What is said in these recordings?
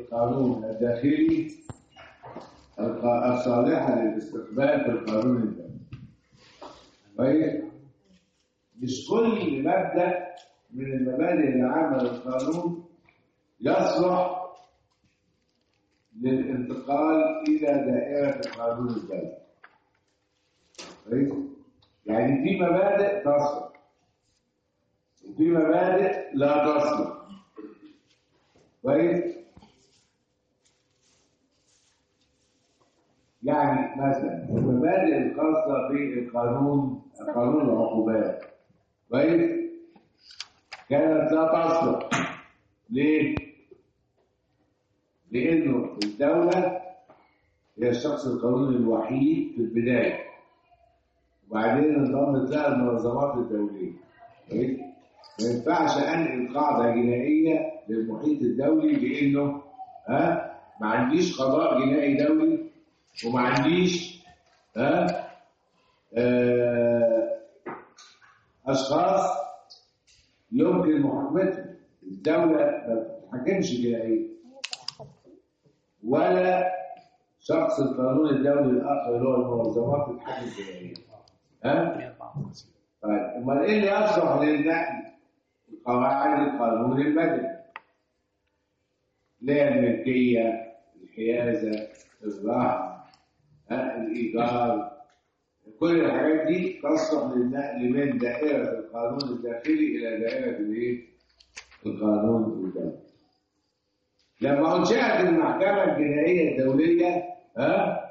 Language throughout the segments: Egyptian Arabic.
القانون الداخلي الق- الصالحة للاستقبال في القانون الدولي كويس مش كل مبدأ من المبادئ العامة للقانون يصلح للانتقال إلى دائرة القانون الدولي كويس يعني في مبادئ تصلح وفي مبادئ لا تصلح كويس يعني مثلا المبادئ الخاصة بالقانون قانون العقوبات كويس كانت لا تصلح ليه؟ لأنه الدولة هي الشخص القانوني الوحيد في البداية وبعدين انضمت لها المنظمات الدولية كويس؟ ما ينفعش انقل قاعده جنائيه للمحيط الدولي لانه ها ما عنديش قضاء جنائي دولي وما عنديش ها آه، اشخاص يمكن محاكمتهم الدوله ما بتتحكمش جنائيا ولا شخص القانون الدولي الاخر اللي هو المنظمات بتتحكم جنائيا ها طيب امال ايه اللي يصلح للنقل قواعد القانون المدني اللي هي الملكيه الحيازه الرهن ها، الايجار كل الحاجات دي تصلح للنقل من دائره القانون الداخلي الى دائره الايه؟ القانون الدولي لما انشئت المحكمه الجنائيه الدوليه ها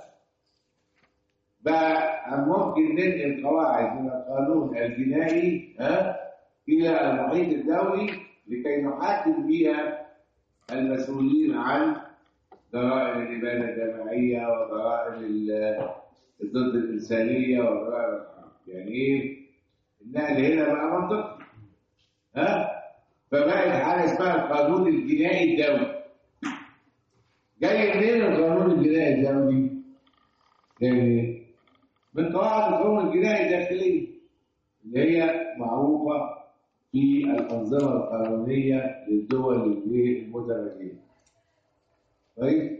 بقى ممكن ننقل قواعد من القانون الجنائي ها الى المحيط الدولي لكي نحدد بها المسؤولين عن جرائم الاباده الجماعيه وجرائم ال- ضد الانسانيه وجرائم الحرب يعني ايه النقل هنا بقى منطقي ها فبقت حاجه اسمها القانون الجنائي الدولي جاي منين القانون الجنائي الدولي؟ يعني من قواعد القانون الجنائي الداخليه اللي هي معروفه في الانظمه القانونيه للدول المتمدنه. طيب؟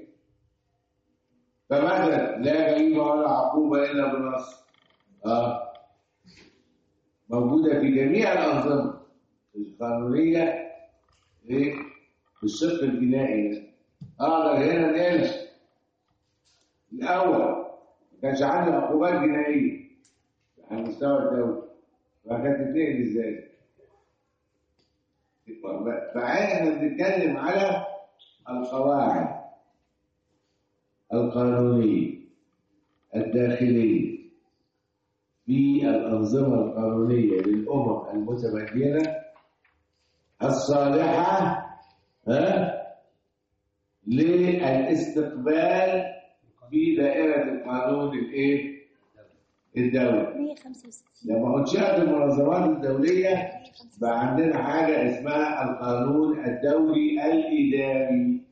فمثلا لا جريمه ولا عقوبه الا بنص. اه موجوده في جميع الانظمه القانونيه ايه؟ في الشق الجنائي ده. اقدر هنا نقل الاول ما كانش عندي عقوبات جنائيه على مستوى الدولة فكانت تتنقل ازاي؟ فاحنا بنتكلم على القواعد القانونية الداخلية في الأنظمة القانونية للأمم المتمدنة الصالحة ها للاستقبال في دائرة القانون الإيه؟ الدولي 165 لما انشئت المنظمات الدولية بقى عندنا حاجة اسمها القانون الدولي الإداري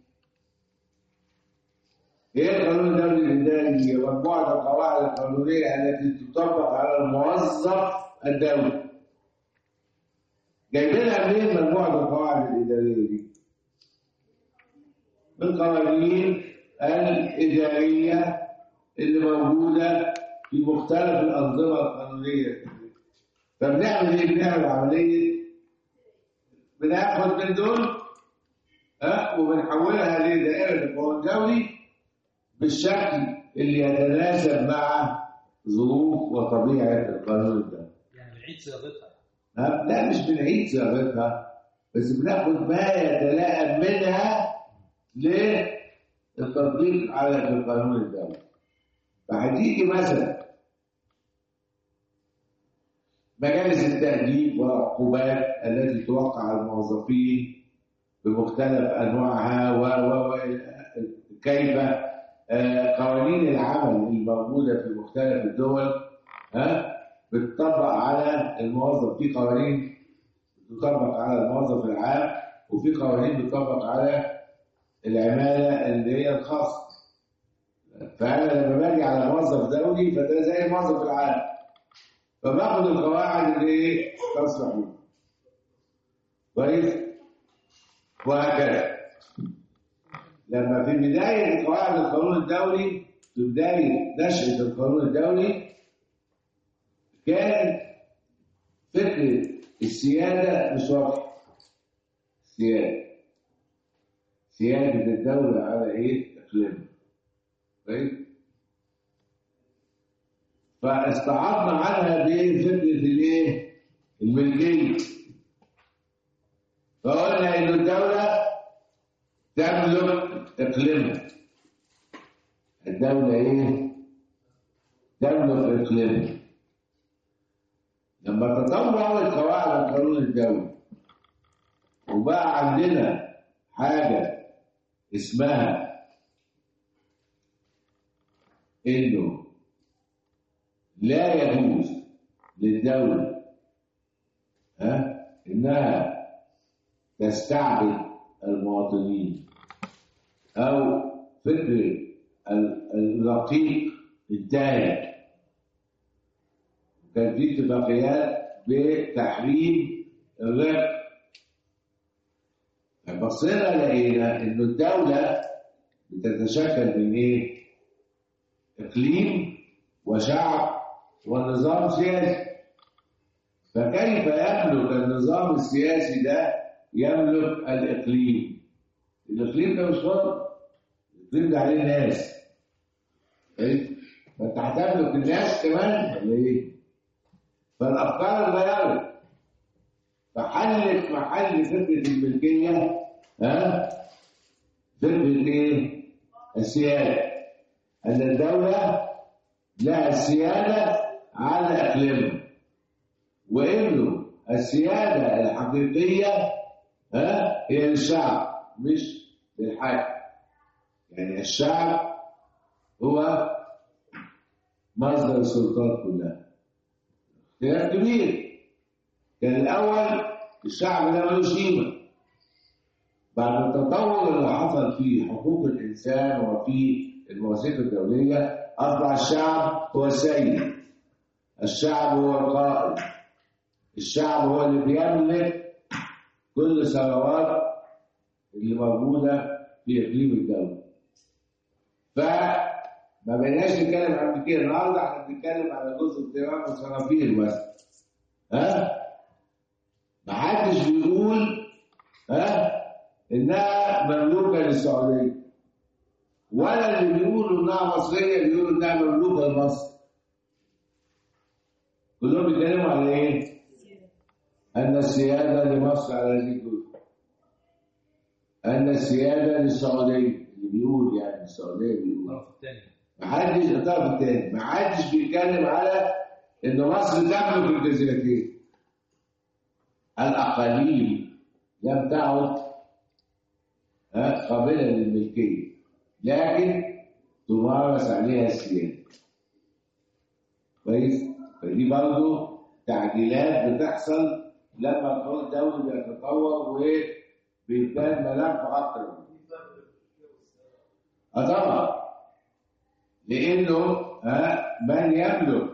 ايه القانون الدولي الإداري؟ هي مجموعة القواعد القانونية التي تطبق على الموظف الدولي جايبينها منين مجموعة القواعد الإدارية دي؟ من القوانين الإدارية اللي موجودة في مختلف الأنظمة القانونية فبنعمل إيه؟ بنعمل عملية بناخد من دول ها وبنحولها لدائرة القانون الدولي بالشكل اللي يتناسب مع ظروف وطبيعة القانون الدولي يعني بنعيد صياغتها ها؟ لا مش بنعيد صياغتها بس بناخد ما يتلائم منها للتطبيق على القانون الدولي فهتيجي مثلا مجالس التأديب والعقوبات التي توقع على الموظفين بمختلف أنواعها و و و كيف آه، قوانين العمل الموجودة في مختلف الدول ها بتطبق على الموظف في قوانين بتطبق على الموظف العام وفي قوانين بتطبق على العمالة اللي هي الخاصة فأنا لما باجي على موظف دولي فده زي الموظف العام فباخد القواعد اللي ايه تصلح له كويس وهكذا لما في بداية قواعد القانون الدولي في بداية نشأة القانون الدولي كان فكرة السيادة مش واضحة سيادة سيادة الدولة على إيه؟ إقليمها كويس؟ فاستعرضنا عنها بفكرة الإيه؟ الملكية فقلنا إن الدولة تملك إقليمها الدولة إيه؟ تملك إقليمها لما تطورت قواعد القانون الدولي وبقى عندنا حاجة اسمها إنه لا يجوز للدولة ها إنها تستعبد المواطنين أو فكرة الرقيق التالي كان في اتفاقيات بتحريم الرق فبصينا لقينا انه الدولة بتتشكل من ايه؟ اقليم وشعب ونظام سياسي فكيف يملك النظام السياسي ده يملك الاقليم؟ الاقليم ده مش فاضي الاقليم ده عليه ناس إيه؟ فانت هتملك الناس كمان ولا ايه؟ فالافكار اتغيرت فحلت محل فكره الملكيه ها فكره ايه؟ السياده ان الدوله لها السياده على اقليمها وانه السياده الحقيقيه ها هي للشعب مش للحاكم يعني الشعب هو مصدر السلطات كلها خلاف كبير كان الأول الشعب ده ملوش قيمة بعد التطور اللي حصل في حقوق الإنسان وفي المواثيق الدولية أصبح الشعب هو السيد الشعب هو القائد الشعب هو اللي بيملك كل ثروات اللي موجودة في إقليم الدولة فما بقيناش نتكلم عن كده النهارده احنا بنتكلم على جزء الطيران والصنافير مثلا ها ما حدش بيقول ها انها مملوكه للسعوديه ولا اللي بيقولوا انها مصريه بيقولوا انها مملوكه لمصر كلهم بيتكلموا على ايه؟ ان السياده لمصر على هذه الجزء ان السياده للسعوديه اللي بيقول يعني السعوديه بيقول الطرف الثاني محدش الطرف الثاني محدش بيتكلم على ان مصر تملك الجزيرتين الاقاليم لم تعد ها، قابله للملكيه لكن تمارس عليها السياده كويس فدي برضه تعديلات بتحصل لما القانون الدولي بيتطور وبيبان ملف اكتر اه طبعا لانه ها من يملك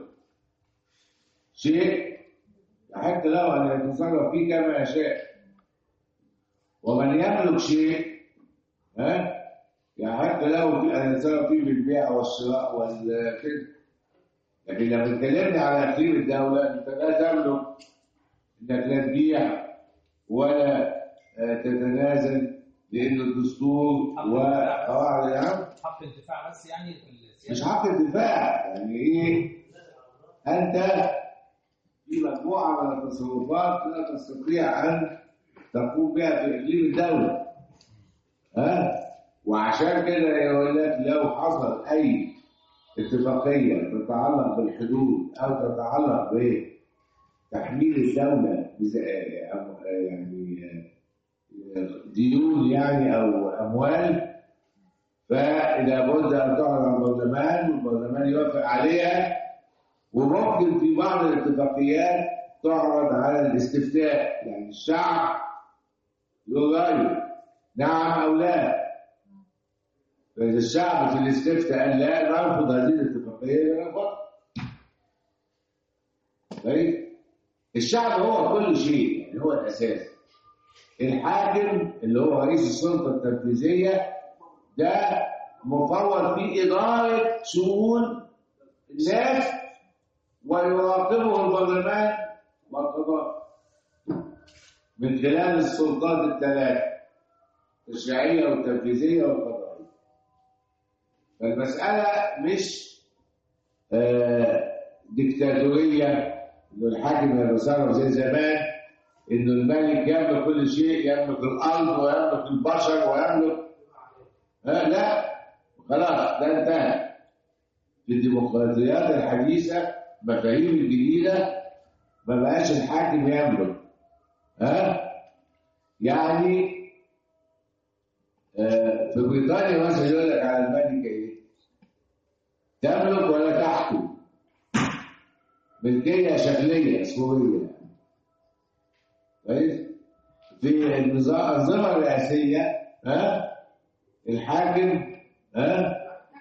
شيء يحق له ان يتصرف فيه كما يشاء ومن يملك شيء ها يحق له في ان يتصرف فيه بالبيع والشراء والكذب لكن لما اتكلمنا على اقليم الدوله انت لا تملك انك لا تبيع ولا آه، تتنازل لان الدستور وقواعد العام حق انتفاع بس يعني في السياسه مش حق الدفاع يعني ايه انت في مجموعه من التصرفات لا تستطيع ان تقوم بها في اقليم الدوله ها وعشان كده يقول لك لو حصل اي اتفاقيه تتعلق بالحدود او تتعلق بتحميل الدوله بز- أم- يعني ديون يعني او اموال فلا بد ان تعرض على البرلمان والبرلمان يوافق عليها وممكن في بعض الاتفاقيات تعرض على الاستفتاء يعني الشعب له راي نعم او لا فاذا الشعب في الاستفتاء قال لا نرفض هذه الاتفاقيه يبقى نرفض طيب الشعب هو كل شيء يعني هو الاساس الحاكم اللي هو رئيس السلطه التنفيذيه ده مفوض في إدارة شؤون الناس ويراقبه البرلمان والقضاء من خلال السلطات الثلاثة التشريعية والتنفيذية والقضائية فالمسألة مش آه، ديكتاتورية إنه الحاكم يتصرف زي زمان إنه الملك يملك كل شيء يملك الأرض ويملك البشر ويملك آه لا خلاص ده انتهى في الديمقراطيات الحديثة مفاهيم الجديدة ما بقاش الحاكم يملك ها يعني آه، في بريطانيا مثلا يقول لك على الملكة ايه؟ تملك ولا تحكم ملكية شكلية صورية كويس؟ في النظام الأنظمة الرئاسية ها الحاكم ها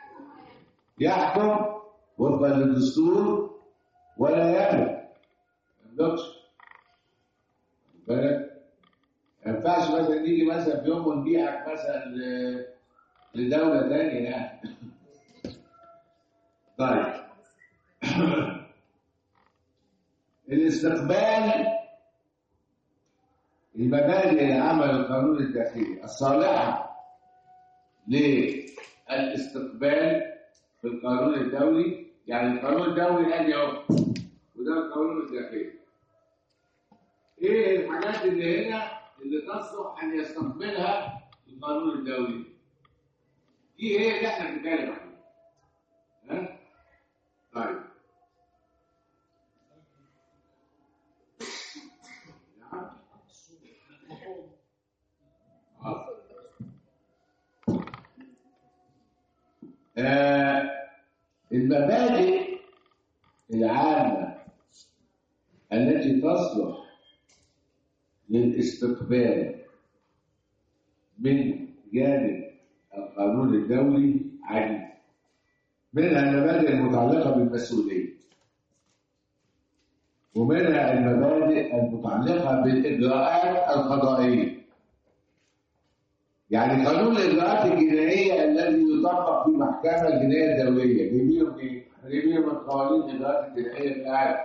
يحكم وفقا للدستور ولا يملك ما يملكش واخد بالك ما ينفعش مثلا نيجي مثلا في يوم ونبيعك مثلا ل- لدولة تانية يعني طيب الاستقبال المبادئ العمل القانون الداخلي الصالحة للاستقبال في القانون الدولي يعني القانون الدولي قال اهو وده القانون الداخلي ايه الحاجات اللي هنا اللي تصلح ان يستقبلها القانون الدولي دي هي اللي احنا بنتكلم عليها ها طيب نعم آه. آه، المبادئ العامة التي تصلح للاستقبال من جانب القانون الدولي عديد منها المبادئ المتعلقة بالمسؤولية ومنها المبادئ المتعلقة بالإجراءات القضائية يعني قانون الإجراءات الجنائية الذي يطبق في المحكمة الجنائية الدولية جايبينه منين؟ احنا جايبينه من قوانين الإجراءات الجنائية في العالم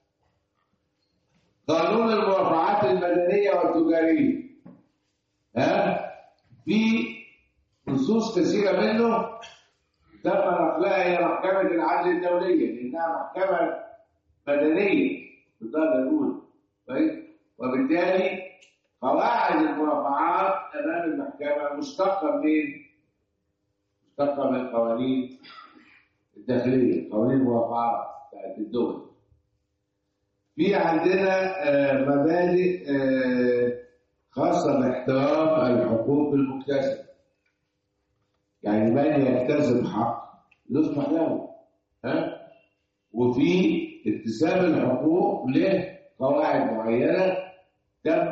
قانون المرافعات المدنية والتجارية ها في نصوص كثيرة منه تم نقلها إلى محكمة العدل الدولية لأنها محكمة مدنية بالدرجة الأولى كويس وبالتالي قواعد المرافعات أمام المحكمة مشتقة من مشتقة من القوانين الداخلية قوانين المرافعات بتاعت الدول في عندنا آه، مبادئ آه، خاصة باحترام الحقوق المكتسبة يعني من يكتسب حق يصبح له ها وفي اكتساب الحقوق له قواعد معينة تم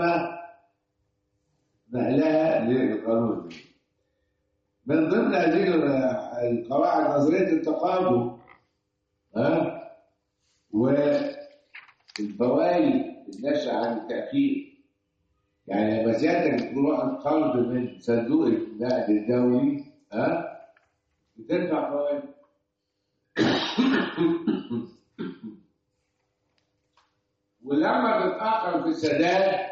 نقلها للقانون من ضمن هذه القواعد نظرية التقادم ها والفوائد الناشئة عن التأخير يعني لما سيادتك تكون واخد قرض من صندوق النقد الدولي ها بتدفع فوائد ولما تتأخر في السداد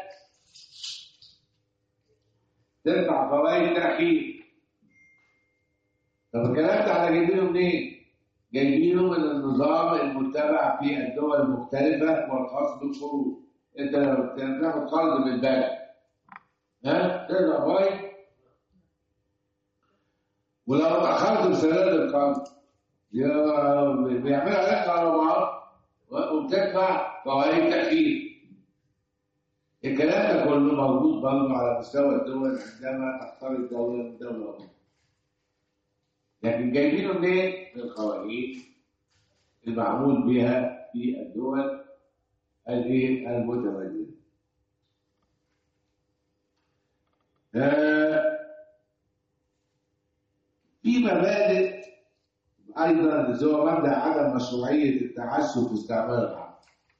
تدفع فوائد تأخير طب الكلام ده احنا جايبينه منين؟ جايبينه من النظام المتبع في الدول المختلفة والخاص بالقروض انت لو تاخد قرض من البنك ها تدفع فوائد ولو اتأخرت في سداد القرض يا- بيعملوا عليك غرامات وبتدفع فوائد تأخير الكلام ده كله موجود برضه على مستوى الدول عندما تختار دولة من دولة أخرى لكن جايبينه منين؟ من القوانين المعمول بها في الدول الايه المتمدنة. آه، في مبادئ ايضا اللي هو مبدا عدم مشروعيه التعسف في استعمال الحق.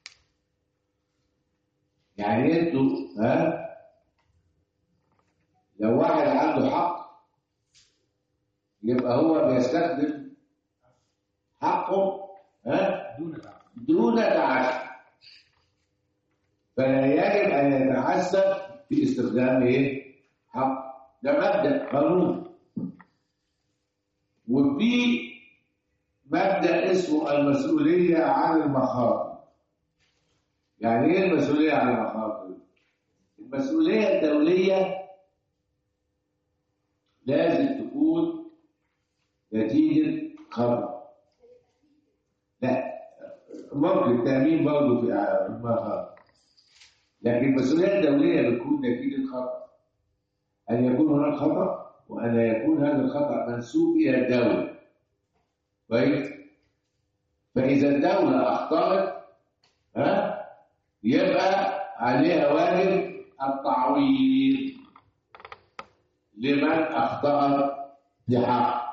يعني انتوا ها لو واحد عنده حق يبقى هو بيستخدم حقه ها دون تعب دون تعسف فلا يجب ان يتعسف في استخدام ايه حق ده مبدا قانون وفي مبدا اسمه المسؤوليه عن المخاطر يعني ايه المسؤوليه عن المخاطر المسؤوليه الدوليه لازم تكون نتيجه خطأ لا ممكن التأمين برضه في المخاطر لكن المسؤولية الدولية بتكون نتيجة خطأ أن يكون هناك خطأ وأن يكون هذا الخطأ منسوب إلى الدولة كويس فإذا الدولة أخطأت ها يبقى عليها واجب التعويض لمن أخطأ بحق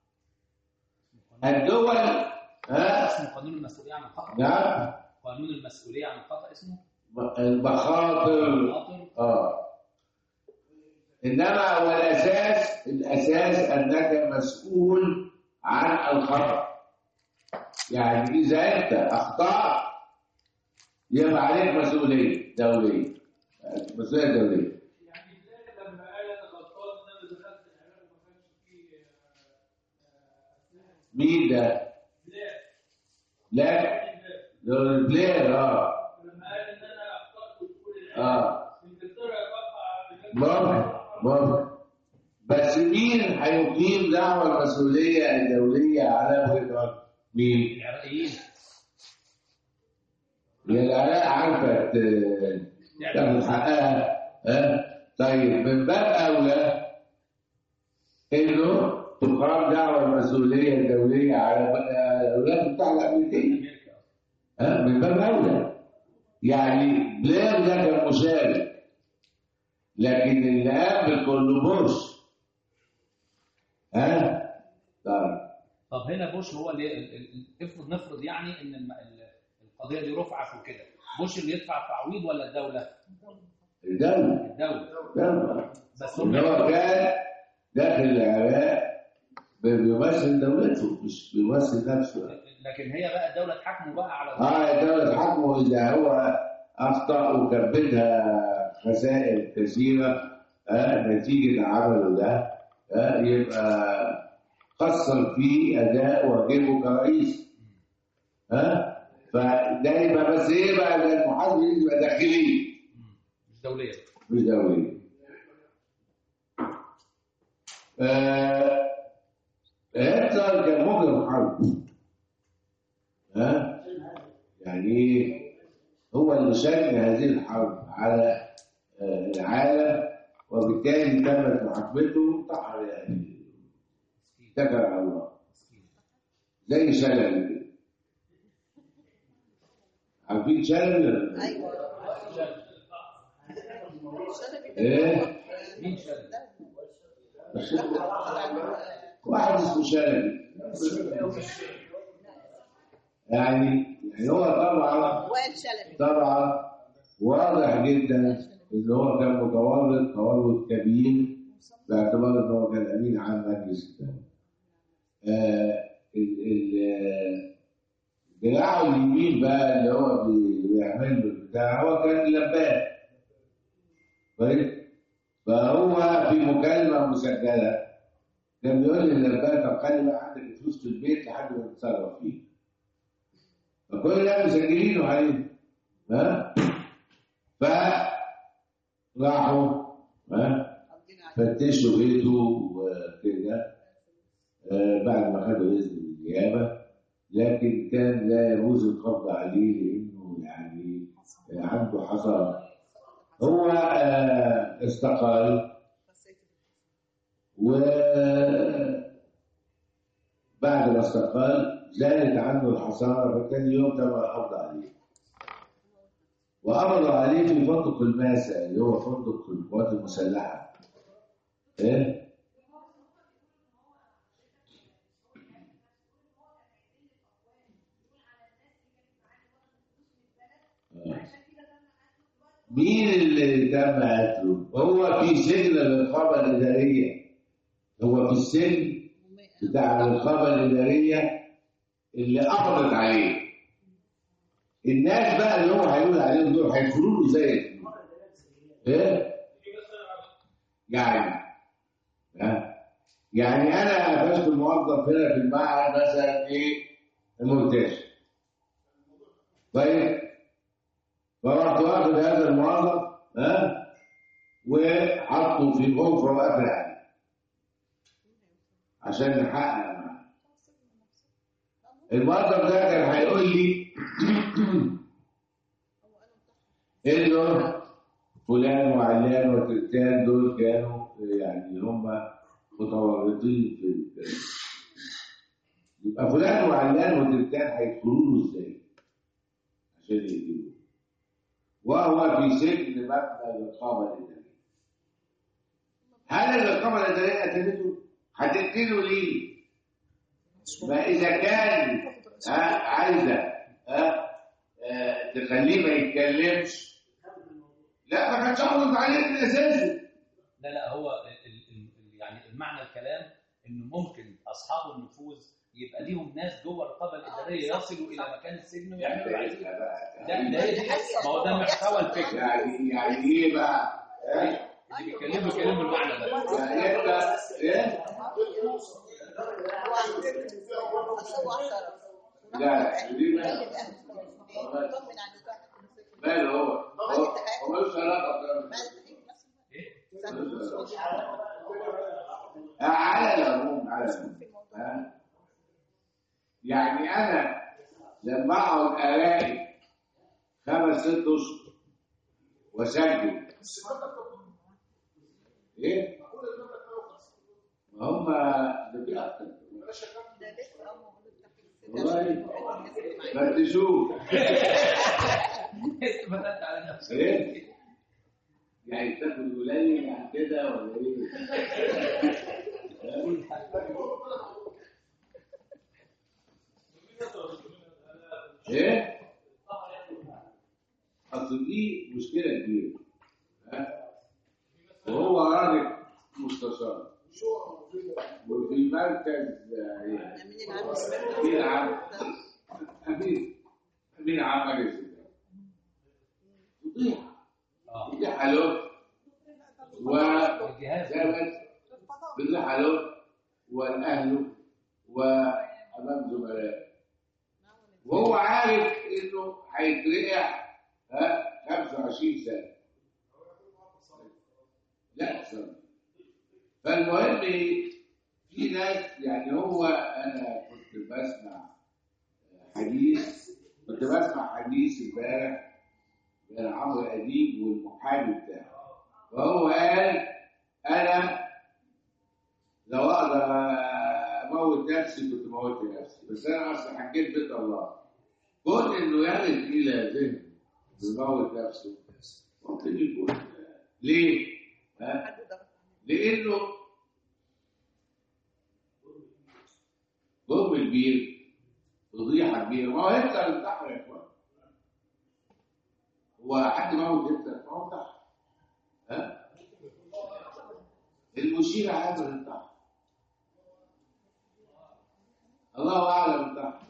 الدول ها اسمه قانون المسؤوليه عن الخطا نعم قانون المسؤوليه عن الخطا اسمه المخاطر خاطر اه انما هو الاساس الاساس انك مسؤول عن الخطا يعني اذا انت اخطات يبقى عليك مسؤوليه دوليه مسؤوليه دوليه يعني بلاد لما قال انا غلطان ان انا دخلت العراق وما كانش فيه آه، آه، اسلحه مين ده؟ بلاد لا بلاد. ده البلاير اه لما قال ان انا اخطات دخول العراق اه انجلترا تقع بجد ممكن ممكن بس مين هيقيم دعوى المسؤوليه الدوليه على وجهه نظر؟ مين؟ العراقيين هي العراق عارفه ت- تاخد حقها ها طيب من باب اولى انه تقام دعوى المسؤوليه الدوليه على الولايات المتحده الامريكيه امريكا ها من باب اولى يعني بلير ده كان مشارك لكن اللي قام بالكل بوش ها طيب طب هنا بوش هو اللي ال- ال- افرض نفرض يعني ان الم- ال- القضيه دي رفعت وكده بوش اللي يدفع التعويض ولا الدوله؟ الدولة الدوله دولة بس هم إن هو كان داخل العراق بيمثل دولته مش بيمثل نفسه لكن هي بقى الدوله تحاكمه بقى على اه الدولة حكمه إذا هو أخطأ وكبدها خسائر كثيرة آه نتيجة عمله ده آه يبقى قصر في أداء واجبه كرئيس ها فده يبقى بس إيه بقى ده المحاسبة دي تبقى داخلية مم. مش دوليه مش دولية آه هتلر كان مجرم حرب ها يعني إيه؟ هو اللي شن هذه الحرب على آه، العالم وبالتالي تمت محاكمته وانتحر يعني اتكل على الله زي شلبي كده عارفين شلبي ولا لا؟ ايوه ايه مين شلبي؟ واحد اسمه شلبي يعني يعني هو طبعا وائل شلبي طبعا واضح جدا ان هو كان متورط تورط كبير باعتبار ان هو كان امين عام مجلس الدوله. آه ال- ال- آه، دراعه اليمين بقى اللي هو بي- بيعمل له البتاع هو كان لبان طيب فهو في مكالمه مسجله كان بيقول للبان طب خلي بقى عندك فلوس في البيت لحد ما تتصرف فيه فكل ده مسجلينه عليه ها فراحوا ها قضينا عليه فتشوا بيته وكده آه، بعد ما خدوا اذن من النيابه لكن كان لا يجوز القبض عليه لانه يعني آه، عنده حصانه هو آه، استقال بصيت و بعد ما استقال زالت عنه الحصانه فكان يوم تم القبض عليه وقبضوا عليه في فندق الماسة اللي هو فندق القوات المسلحة ايه آه. مين اللي تم قتله؟ هو في سجن الرقابة الإدارية هو في السجن بتاع الرقابه الاداريه اللي قبضت عليه الناس بقى اللي هو هيقول عليهم دول هيدخلوا له زي الفلوس. ايه يعني ها يعني انا بس موظف هنا في المعهد مثلا ايه المونتاج طيب فرحت واخد هذا الموظف ها وحطه في غرفه وقافل عليه عشان نحقق معاه الموظف ده كان هيقول لي انه فلان وعلان وتلتان دول كانوا يعني هم متورطين في ال- يبقى فلان وعلان وتلتان هيدخلوا له ازاي؟ عشان يقتلوه وهو في سجن مبنى الرقابه الاداريه هل الرقابه الاداريه قتلته؟ هتقتله ليه؟ ما اذا كان ها عايزه ها آه، تخليه ما يتكلمش لا ما كانش قبض عليه من اساسه لا لا هو ال- ال- ال- يعني المعنى الكلام انه ممكن اصحاب النفوذ يبقى ليهم ناس جوه الرقابه الاداريه يصلوا الى مكان السجن ويعملوا اللي عايزينه ده ده هي دي ما هو ده محتوى الفكره يعني يعني ايه بقى؟ ها؟ اللي بيتكلموا بيتكلموا المعنى ده يعني انت ايه؟ لا دي ماله ماله هو هو هو ملوش علاقه بده. ملوش علاقة. آه، على العموم على العموم ها؟ يعني انا لما اقعد الاقي خمس ست اشهر واسجل ايه؟ ما هم ده في اكتر والله فتشوف انت فتحت على نفسك ايه؟ يعني تاخد قليل عن كده ولا ايه؟ كل حاجه ايه؟ اصل دي مشكله كبيره ها؟ وهو راجل مستشار وفي مركز آه، يعني امين عام امين امين عام مجلس الدوله فضيحه اه فضيحه له و الجهاز زي ما انت فضيحه له والاهله وامام زملائه وهو عارف انه هيترقع ها 25 سنه لا سنه فالمهم إيه؟ في ناس يعني هو انا كنت بسمع حديث كنت بسمع حديث امبارح بين عمرو اديب والمحامي بتاعه فهو قال انا لو اقدر اموت نفسي كنت موت نفسي بس انا اصل حكيت بيت الله كون انه يرد الى ذهن يموت نفسه ممكن يكون ليه؟ ها؟ لانه ظلم كبير فضيحه كبيره ما هو هتلر انتحر يا اخوان هو حد موت هتلر ما هو انتحر ها؟ المشير عادل انتحر الله اعلم انتحر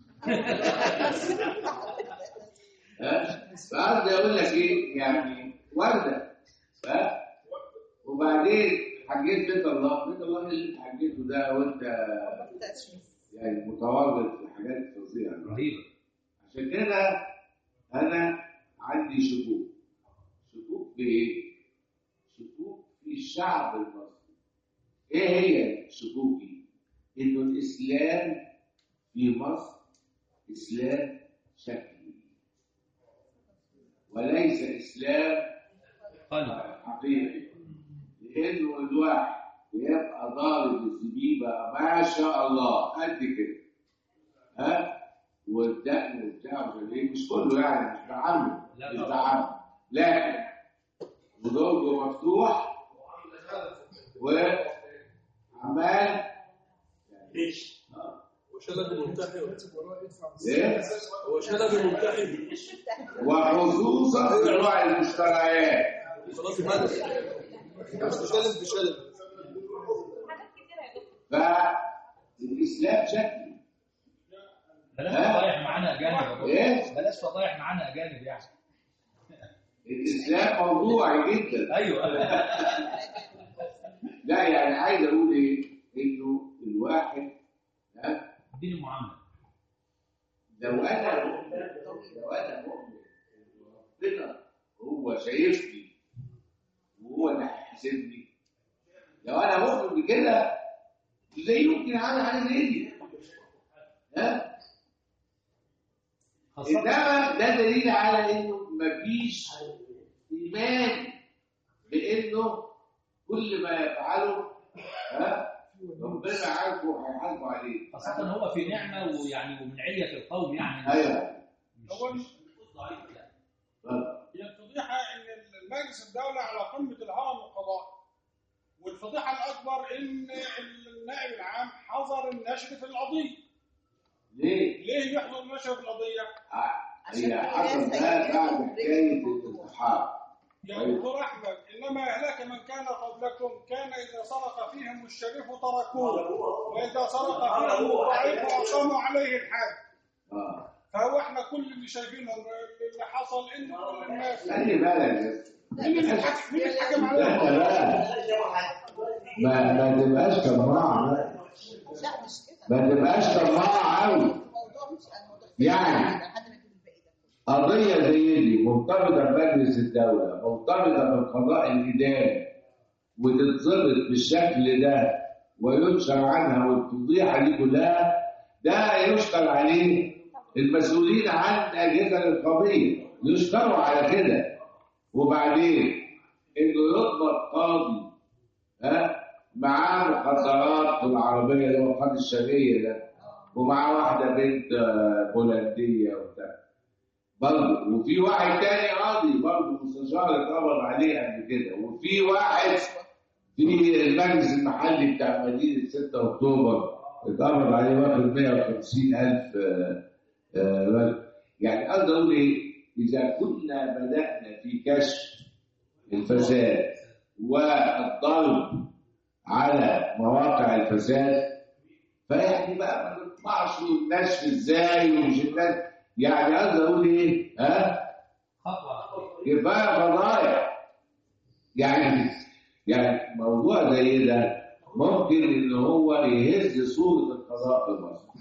ها؟ فقصدي اقول لك ايه يعني ورده ها؟ وبعدين حجيت بيت الله بيت الله اللي انت حجيته ده وانت يعني متورط في حاجات فظيعه رهيبه عشان كده انا عندي شكوك شكوك في ايه؟ شكوك في الشعب المصري ايه هي شكوكي؟ انه الاسلام في مصر اسلام شكلي وليس اسلام قلب حقيقي لانه الواحد بيبقى ضارب الزبيبه ما شاء الله قد كده ها والدقن وبتاع مش عارف ايه مش كله يعني مش بعمل لا مش طبعا. بعمل لكن ودرجه مفتوح وعمال ليش؟ آه. هو شلبي ملتحي ايه هو شلبي ملتحي وخصوصا في انواع المشتريات خلاص مات مش تشلم في شلبي ف الاسلام شكل بلاش ها؟ فضايح معانا اجانب يا دكتور. ايه بلاش فضايح معانا اجانب يعني الاسلام موضوعي جدا ايوه لا يعني عايز اقول ايه انه الواحد ها اديني معامله لو انا مؤمن لو انا مؤمن إن ربنا هو شايفني وهو اللي هيحاسبني لو انا مؤمن بكده ازاي يمكن اعمل حاجه زي دي ها خاصه انما ده دليل على انه مفيش ايمان بانه كل ما يفعله ها ربنا عارفه وهيحاسبه عليه خاصه هو في نعمه ويعني ومن عليه القوم يعني ايوه هو مش مش ضعيف يعني اتفضل. هي الفضيحه ان مجلس الدوله على قمه الهرم القضاء والفضيحه الاكبر ان النائب العام حظر النشر في القضيه ليه؟ ليه يحظر النشر في القضيه؟ هي حصل ده بعد حكايه الانتحار يا أيوة. دكتور احمد انما اهلك من كان قبلكم كان اذا سرق فيهم الشريف تركوه واذا سرق فيهم الضعيف اقاموا عليه الحد اه فهو احنا كل اللي شايفينه اللي حصل ان كل الناس خلي بالك بس مين اللي حكم مين اللي حكم ده عليهم؟ انت بقى ما ما تبقاش طماع بقى. لا مش كده ما تبقاش طماع قوي الموضوع مش الموضوع يعني. لحد ما يكون الباقي ده قضيه زي دي مرتبطه بمجلس الدوله مرتبطه بالقضاء الاداري وتتظبط بالشكل ده وينشر عنها والفضيحه دي كلها ده يشكر عليه المسؤولين عن الاجهزه الرقابيه يشكروا على كده وبعدين انه يضبط قاضي ها معاه مخدرات في العربيه اللي هو القاضي الشرقيه ده ومعاه واحده بنت آه، بولنديه وبتاع برضه وفي واحد تاني قاضي برضه مستشار اتقبض عليه قبل كده وفي واحد في المجلس المحلي بتاع مدينه 6 اكتوبر اتقبض عليه واخد 150 الف يعني قصدي اقول ايه اذا كنا بدانا في كشف الفساد والضرب على مواقع الفساد فيعني بقى ما نطمعش والنشر ازاي ومش الناس يعني قصدي اقول ايه ها خطوه كفايه فضايح يعني يعني موضوع زي ده ممكن ان هو يهز صوره القضاء في مصر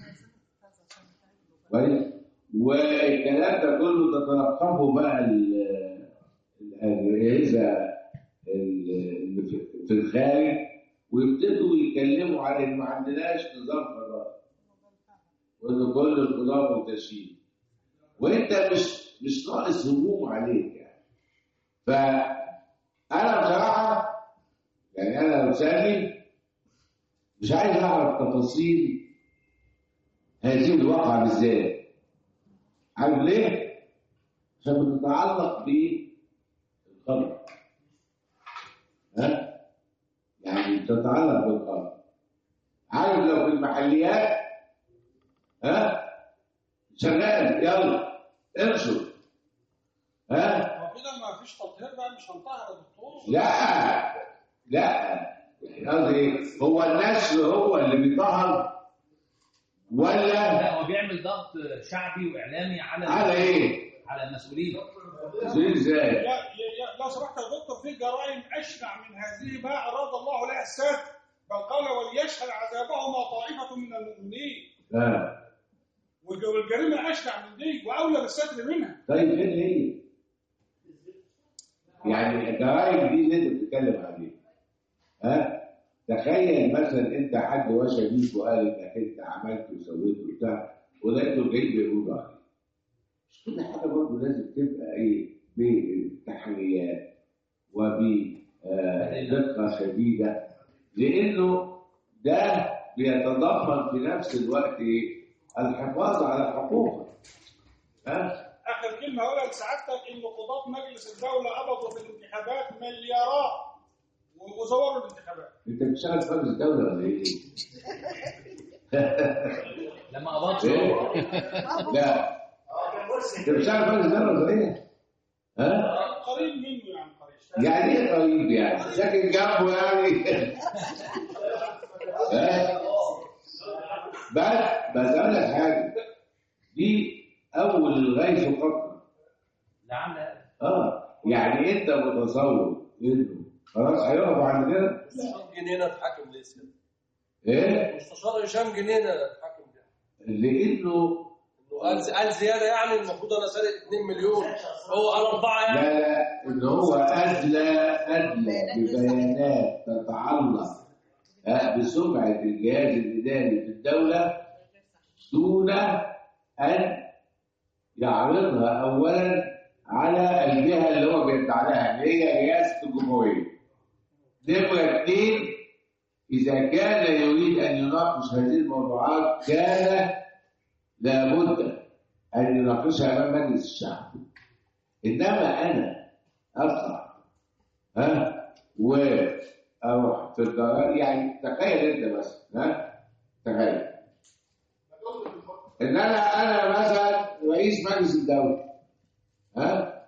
كويس والكلام ده كله تتلقفه بقى ال- الاجهزه اللي في- في الخارج ويبتدوا يتكلموا عن ان ما عندناش نظام قضاء وان كل القضاة منتشرين وانت مش مش ناقص هموم عليك يعني فانا بصراحه يعني انا لو سالني مش عايز اعرف تفاصيل هذه الواقعه بالذات عارف ليه؟ عشان بتتعلق بالخلق ها؟ يعني تتعلق بالخلق عارف لو في المحليات ها؟ شغال يلا انشر ها؟ هو كده ما فيش تطهير بقى مش هنطهر يا دكتور لا لا يعني قصدي ايه؟ هو النشر هو اللي بيطهر ولا لا هو بيعمل ضغط شعبي واعلامي على على ايه؟ على المسؤولين زي ازاي؟ لا يا- يا- لو سمحت يا دكتور في جرائم اشنع من هذه ما اراد الله لها الستر بل قال وليشهد عذابهما طائفه من المؤمنين ها والج- والجريمه اشنع من دي واولى بالستر منها طيب فين هي؟ يعني الجرائم دي اللي انت بتتكلم عليها ها؟ تخيل مثلا انت حد وشى بيك وقال انك انت عملت وسويت وبتاع ولقيته جاي بيقول عليك مش كل حاجه برضه لازم تبقى ايه بالتحريات وبدقه شديده لانه ده بيتضمن في نفس الوقت ايه؟ الحفاظ على حقوقك ها؟ اخر كلمه هقولها لسعادتك ان قضاه مجلس الدوله قبضوا في الانتخابات مليارات و- وزوروا الانتخابات انت بتشتغل في مجلس الدوله ولا ايه؟ لما قبضت ايه؟ لا انت بتشتغل في مجلس الدوله ولا ايه؟ ها؟ قريب منه يعني قريب يعني ايه قريب يعني؟ ساكن جنبه يعني؟ ها؟ بس بسألك حاجة دي أول الغيث قطرة لعل اه يعني أنت متصور إنه خلاص هيقف عند كده هشام جنينه تحكم ليه سيادة؟ إيه؟ مستشار هشام جنينه تحكم ليه؟ لأنه انه قال قال زياده يعني المفروض انا سارق 2 مليون هو قال اربعه يعني لا لا إن هو أدلى أدلى ببيانات تتعلق آه، بسمعة الجهاز الإداري في الدولة دون أن يعرضها أولا على الجهة اللي هو بيدعى لها اللي هي رئاسة الجمهورية. نمرة اثنين إذا كان يريد أن يناقش هذه الموضوعات كان لابد أن يناقشها أمام مجلس الشعب. إنما أنا أطلع ها وأروح في القرار يعني تخيل أنت بس ها تخيل إن أنا أنا مثلا رئيس مجلس الدولة ها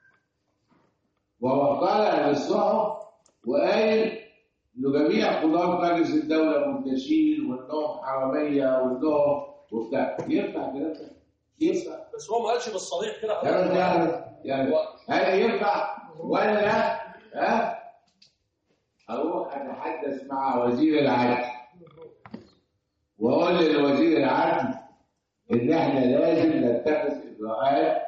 وهو طالع للصحف وقايل إنه جميع قضاة مجلس الدولة منتشين وإنهم حرامية وإنهم وبتاع ينفع الكلام ده؟ ينفع بس هو ما قالش بالصريح كده يعني يعني يعني هل ينفع ولا ها اروح اتحدث مع وزير العدل واقول لوزير العدل ان احنا لازم نتخذ اجراءات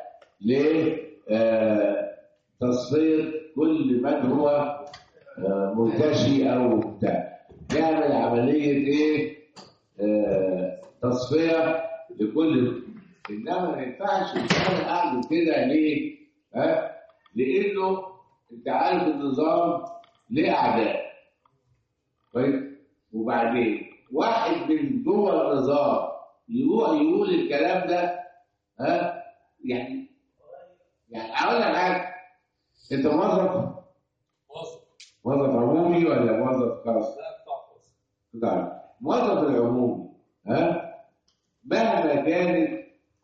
لتصفيه كل من هو آه، مرتشي او بتاع نعمل عمليه ايه آه، تصفيه لكل انما ما ينفعش الانسان اعمل كده ليه؟ ها؟ لانه انت عارف النظام ليه اعداء كويس؟ وبعدين واحد من جوه النظام يروح يقول الكلام ده ها؟ يعني يعني اقول لك حاجه انت موظف موظف موظف عمومي ولا موظف خاص؟ لا بتاع خالص طيب موظف العمومي ها مهما كانت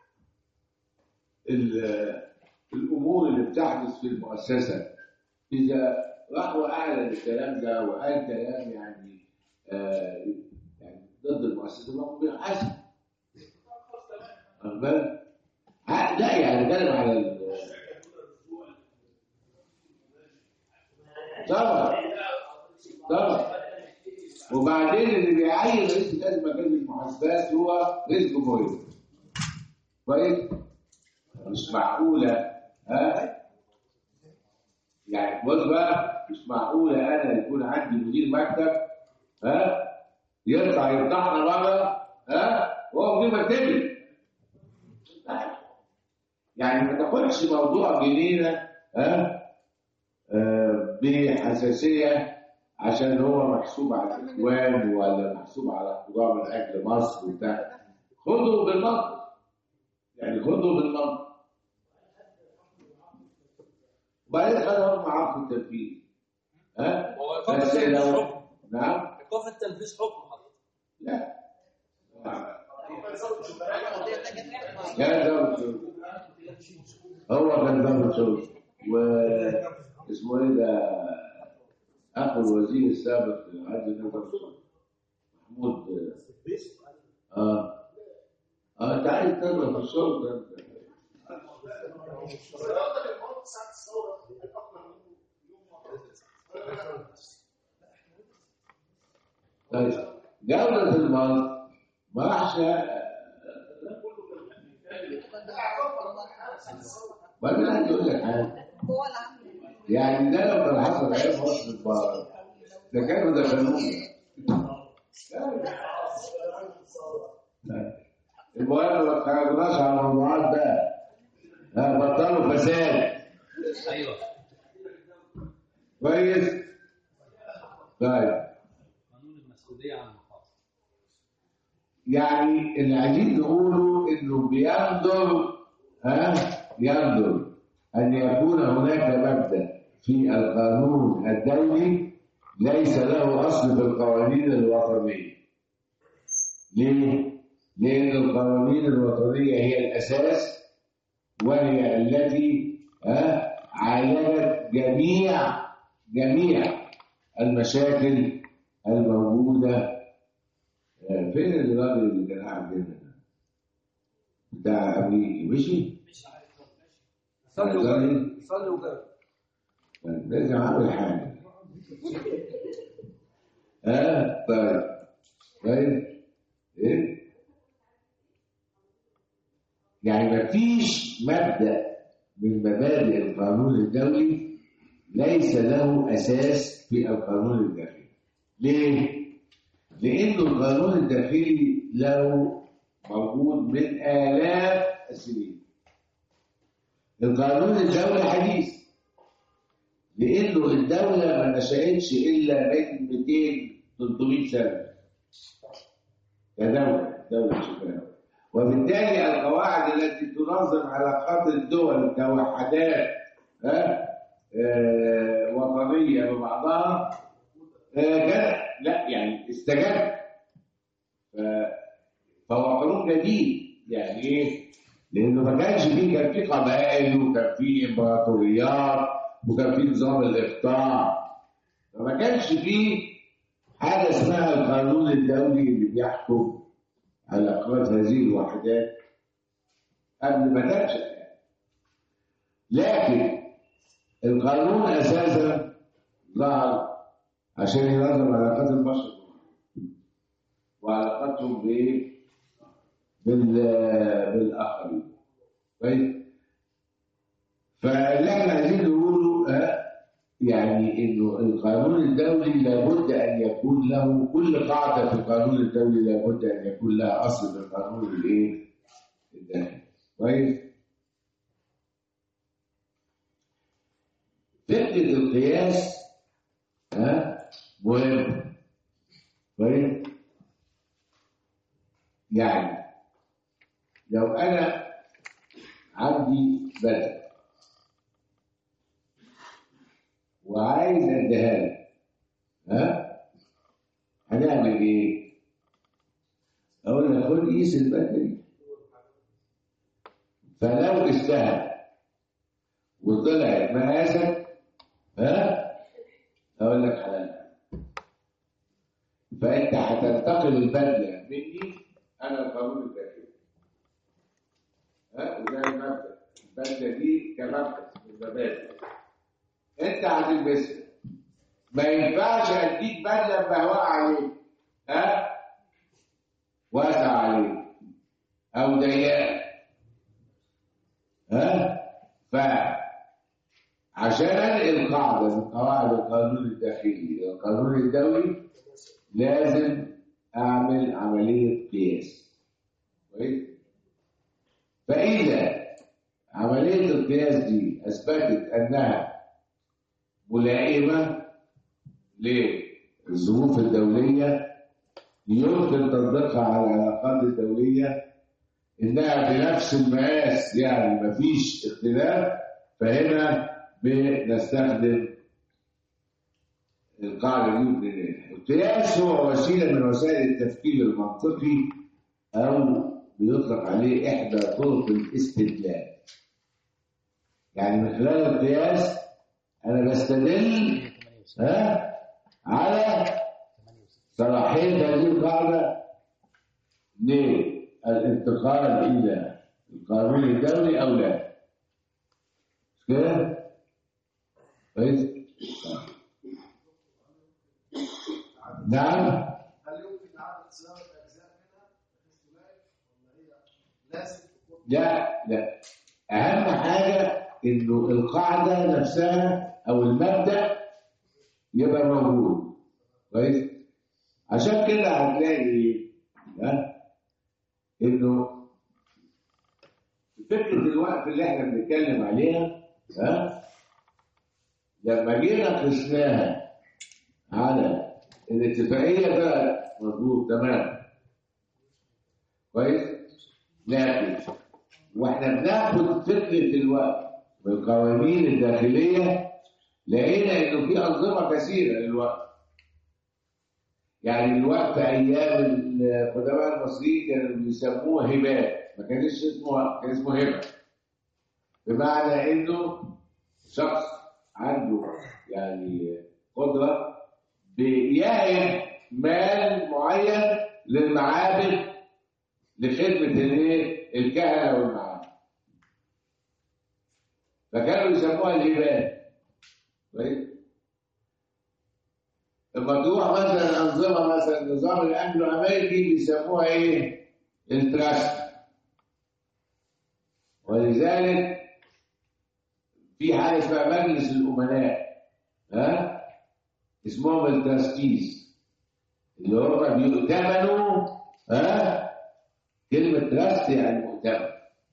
ال- الامور اللي بتحدث في المؤسسه اذا راح واعلن الكلام ده وقال كلام يعني آه يعني ضد المؤسسه ما هو بيحاسب واخد بالك؟ ها- لا يعني بتكلم على ال- طبعا طبعا وبعدين اللي بيعين رئيس الازمه كان المحاسبات هو رئيس الجمهوريه كويس مش معقوله ها يعني بص بقى مش معقوله انا يكون عندي مدير مكتب ها يطلع يفتحنا بره ها وهو مدير مكتبي يعني ما تاخدش موضوع جنينه ها آه، بحساسيه عشان هو محسوب على الاخوان ولا محسوب على قضاء من اجل مصر وبتاع خده بالمنطق يعني خده بالمنطق وبعدين خليهم معاه في التنفيذ ها هو ايقاف بس التنفيذ لو حكم نعم ايقاف التنفيذ حكم حضرتك لا القضية ده جت معايا. كان ضابط شرطة هو كان ضابط شرطة واسمه ايه ده اخو الوزير السابق عادل النظر محمود اه اه انت عايز تضرب في الشرطة انت طيب جودة المرض ما راحش بعدين عايز اقول لك حاجه هو اللي عامل يعني ده لو كان حصل ايام مصر البار ده كانوا دخلوه المهم ما اتخرجناش على الموضوعات بقى ها بطلوا فساد ايوه كويس طيب قانون المسؤوليه عن المخاطر يعني اللي عايزين نقوله انه بينظر ها ينظر ان يكون هناك مبدا في القانون الدولي ليس له اصل في القوانين الوطنيه. ليه؟ لان القوانين الوطنيه هي الاساس وهي التي ها عالجت جميع جميع المشاكل الموجوده في فين الراجل اللي كان قاعد هنا ده؟ بتاع امريكي مشي؟ صلي وجاي صلي وجاي طيب، لازم اعمل حاجه ها طيب طيب ايه يعني مفيش مبدا من مبادئ القانون الدولي ليس له اساس في القانون الداخلي ليه لانه القانون الداخلي له موجود من الاف السنين القانون الدولي حديث لانه الدوله ما نشاتش الا من 200 300 سنه كدوله دوله شباب وبالتالي القواعد التي تنظم علاقات الدول كوحدات ها آه، وطنيه ببعضها آه، كان لا يعني استجاب ف- فهو قانون جديد يعني ايه؟ لانه ما كانش فيه كان فيه قبائل وكان فيه امبراطوريات وكان فيه نظام الاقطاع فما كانش فيه حاجه اسمها القانون الدولي اللي بيحكم علاقات هذه الوحدات قبل ما تنشا لكن القانون اساسا ظهر عشان ينظم علاقات البشر وعلاقتهم بايه؟ بال- بالاخرين كويس فاللي احنا عايزين نقوله آه، يعني انه القانون الدولي لابد ان يكون له كل قاعده في القانون الدولي لابد ان يكون لها اصل في القانون الايه؟ الداخلي كويس فكره القياس ها مهم كويس يعني لو انا عندي بدل وعايز اديها لك ها هنعمل ايه؟ اقول لك خد قيس البدله دي فلو استهل وطلعت مقاسك ها اقول لك حلال فانت هتنتقل البدله مني انا القانون الداخلي ها وده المبدا البدله دي كمبدا من المبادئ انت هتلبسها ما ينفعش اديك بدله مبهوأة عليك ها واسع عليك او ضيقه ها ف عشان انقل قاعده من قواعد القانون الداخلي الى القانون الدولي لازم اعمل عمليه قياس كويس فاذا عمليه القياس دي اثبتت انها ملائمه للظروف الدوليه يمكن تطبيقها على العلاقات الدوليه انها بنفس المقاس يعني مفيش اختلاف فهنا بنستخدم القاعده دي وبننقلها. القياس هو وسيله من وسائل التفكير المنطقي او بيطلق عليه احدى طرق الاستدلال يعني من خلال القياس انا بستدل ها على صلاحيه هذه القاعده للانتقال الى القانون الدولي او لا مش كده؟ كويس؟ نعم هل يمكن اعاده صياغه اجزاء منها بحيث تلائم ولا هي لازم تكون لا لا اهم حاجه انه القاعده نفسها او المبدا يبقى موجود كويس عشان كده هتلاقي ها انه فكره الوقف اللي احنا بنتكلم عليها ها لما جينا قسناها على الاتفاقيه ده مظبوط تمام كويس لكن واحنا بناخد فكره الوقت من القوانين الداخليه لقينا انه في انظمه كثيره للوقت يعني الوقت ايام القدماء المصريين كانوا بيسموه هبات ما كانش اسمه وقت كان اسمه هبه بمعنى انه شخص عنده يعني قدره بيهب مال معين للمعابد لخدمة الايه؟ الكهنة والمعابد. فكانوا يسموها الهبات. كويس؟ لما تروح مثلا أنظمة مثلا النظام الأنجلو أمريكي بيسموها إيه؟ التراست. ولذلك في حاجة اسمها مجلس الأمناء. ها؟ اسمهم التراستيز. اللي هم بيؤتمنوا ها؟ كلمة تراست يعني مؤتمن.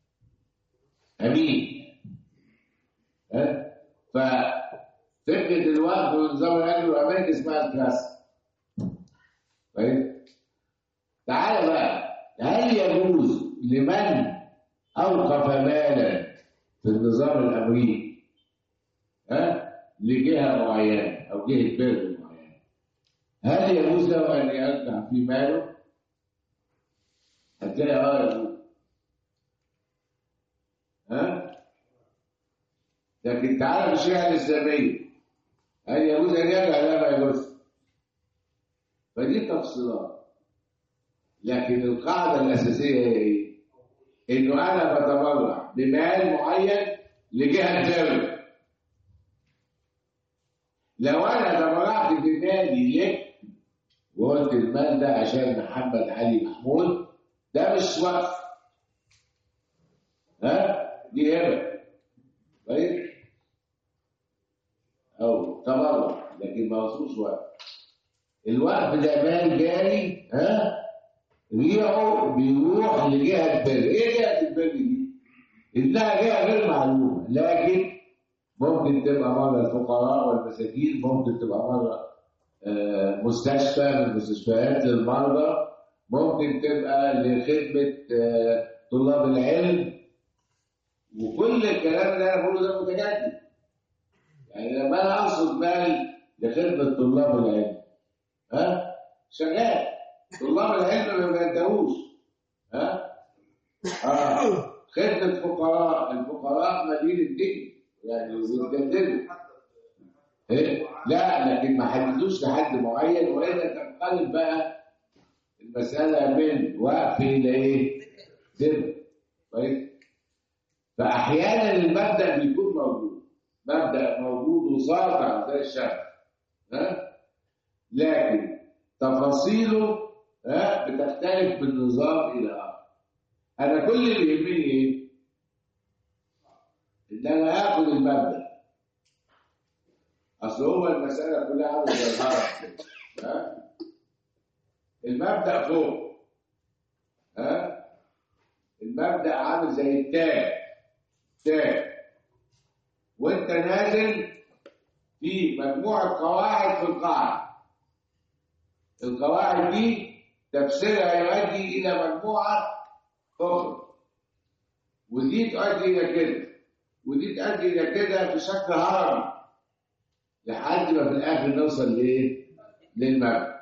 أمين. ها؟ ففكرة الوقف والنظام الأجنبي الأمريكي اسمها التراست. كويس؟ تعالى بقى هل يجوز لمن أوقف مالا في النظام الأمريكي ها؟ لجهة معينة أو جهة بلد معينة هل يجوز له أن يرجع في ماله؟ هتلاقي اه يجوز ها؟ لكن تعالى في الشريعة الإسلامية هل يجوز أن يرجع؟ لا ما يجوز فدي تفصيلات لكن القاعدة الأساسية هي إيه؟ إنه أنا بتبرع بمال معين لجهة دولة لو أنا تبرعت بمالي لك وقلت المال ده عشان محمد علي محمود ده مش وقف ها دي هبه كويس او تبرع لكن ما وصلوش وقف الوقف ده مال جاري ها ريعه بيروح لجهه بر ايه جهه البر دي؟ انها جهه غير معلومه لكن ممكن تبقى مره الفقراء والمساكين ممكن تبقى مره آه، مستشفى من مستشفيات للمرضى ممكن تبقى لخدمة آه، طلاب العلم وكل الكلام اللي انا بقوله ده متجدد يعني لما انا اقصد مال لخدمة طلاب العلم ها شغال طلاب العلم ما بينتهوش ها اه خدمة فقراء الفقراء مدينة الدين يعني بيتجددوا إيه؟ لا لكن ما حددوش لحد معين والا تنقلب بقى المسألة من وقف إلى إيه؟ ذمة كويس؟ فأحيانا المبدأ بيكون موجود مبدأ موجود وساطع زي الشرع ها؟ لكن تفاصيله ها بتختلف من نظام إلى آخر أنا كل اللي يهمني إيه؟ إن أنا آخد المبدأ أصل هو المسألة كلها عاملة زي الهرم كده. ها؟ المبدأ فوق ها المبدأ عامل زي التاج تاج وانت نازل في مجموعة قواعد في القاعدة القواعد دي تفسيرها يؤدي إلى مجموعة أخرى ودي تؤدي إلى كده ودي تؤدي إلى كده في شكل هرم لحد ما في الآخر نوصل لإيه؟ للمبدأ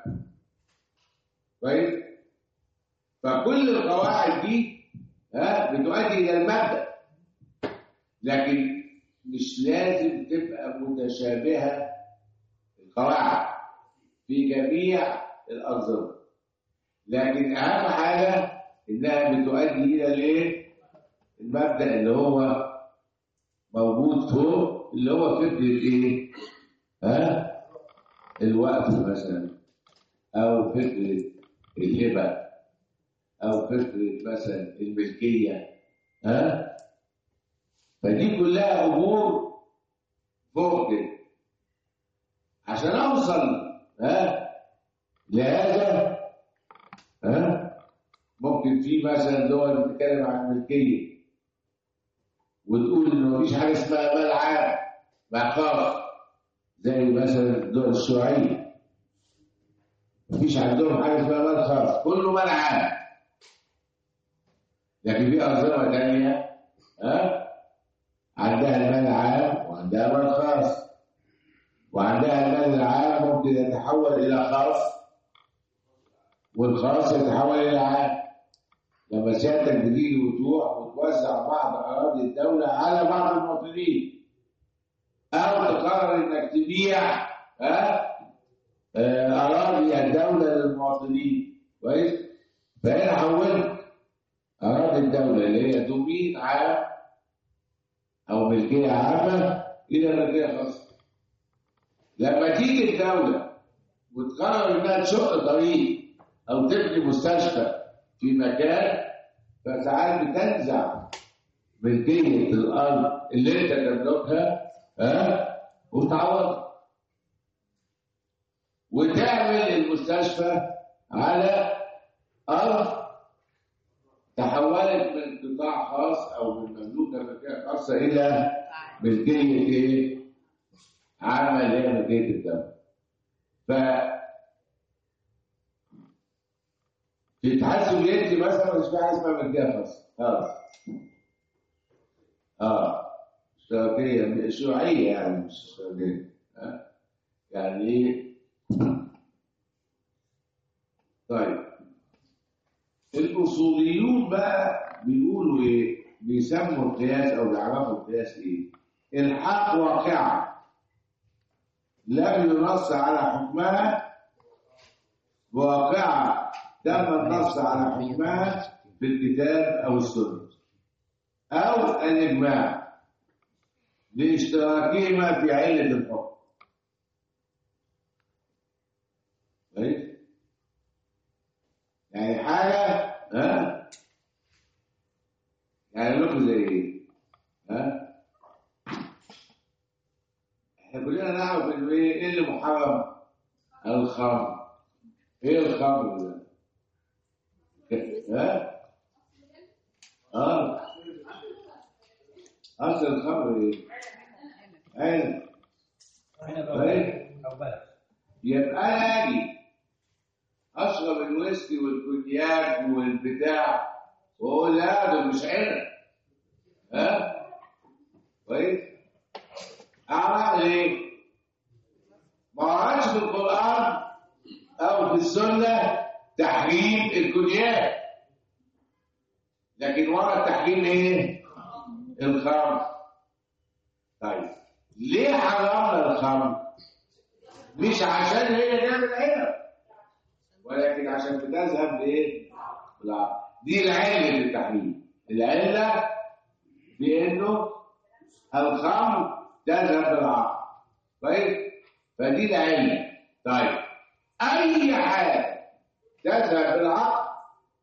كويس فكل القواعد دي ها بتؤدي الى المبدا لكن مش لازم تبقى متشابهه القواعد في جميع الانظمه لكن اهم حاجه انها بتؤدي الى الايه المبدا اللي هو موجود فوق اللي هو فكره ايه ها الوقف مثلا او فكره الهبة أو فكرة مثلا الملكية ها فدي كلها أمور فوق كده عشان أوصل ها لهذا ها ممكن في مثلا دول بتتكلم عن الملكية وتقول إن مفيش حاجة اسمها مال عام معقاف زي مثلا الدول الشيوعية مفيش عندهم حاجه اسمها مال خاص كله مال عام لكن في انظمه ثانيه ها عندها المال العام وعندها مال خاص وعندها المال العام ممكن يتحول الى خاص والخاص يتحول الى عام لما سيادتك بتيجي وتروح وتوزع بعض اراضي الدوله على بعض المواطنين او تقرر انك تبيع ها آه، أراضي الدولة للمواطنين كويس فهنا حولت أراضي الدولة اللي هي دومين عام أو ملكية عامة إلى ملكية خاصة لما تيجي الدولة وتقرر إنها تشق طريق أو تبني مستشفى في مكان فساعات بتنزع ملكية الأرض اللي أنت تملكها ها وتعوضها وتعمل المستشفى على أرض تحولت من قطاع خاص أو من مملوكة ملكية خاصة إلى ملكية إيه؟ عامة اللي هي ملكية الدولة. ف في الاتحاد السوفيتي مثلا مش في حاجه اسمها ملكيه خاصه خالص. اه اشتراكيه شيوعيه يعني مش اشتراكيه ها يعني ايه طيب الاصوليون بقى بيقولوا ايه بيسموا القياس او بيعرفوا القياس ايه الحق واقعه لم ينص على حكمها واقعه تم النص على حكمها في الكتاب او السنه او الاجماع لاشتراكهما في عله الحكم كويس يعني حاجه ها يعني لكم زي ايه ها احنا كلنا نعرف انه ايه ايه اللي محرم الخمر ايه الخمر ده ها اه اصل الخمر ايه عنب عنب طيب. او بلد يبقى انا اجي اشرب الويسكي والكونياك والبتاع واقول لا دول مش عنب ها كويس اعمل ايه؟ ما قرأتش في القران او في السنه تحريم الكونياك لكن ورا التحريم ايه؟ الخمر طيب ليه حرمنا الخمر؟ مش عشان هي نعمل عنب ولكن عشان بتذهب لايه؟ بالعقل دي العله للتحريم العله بانه الخمر تذهب بالعقل طيب فدي العله طيب اي حاجه تذهب بالعقل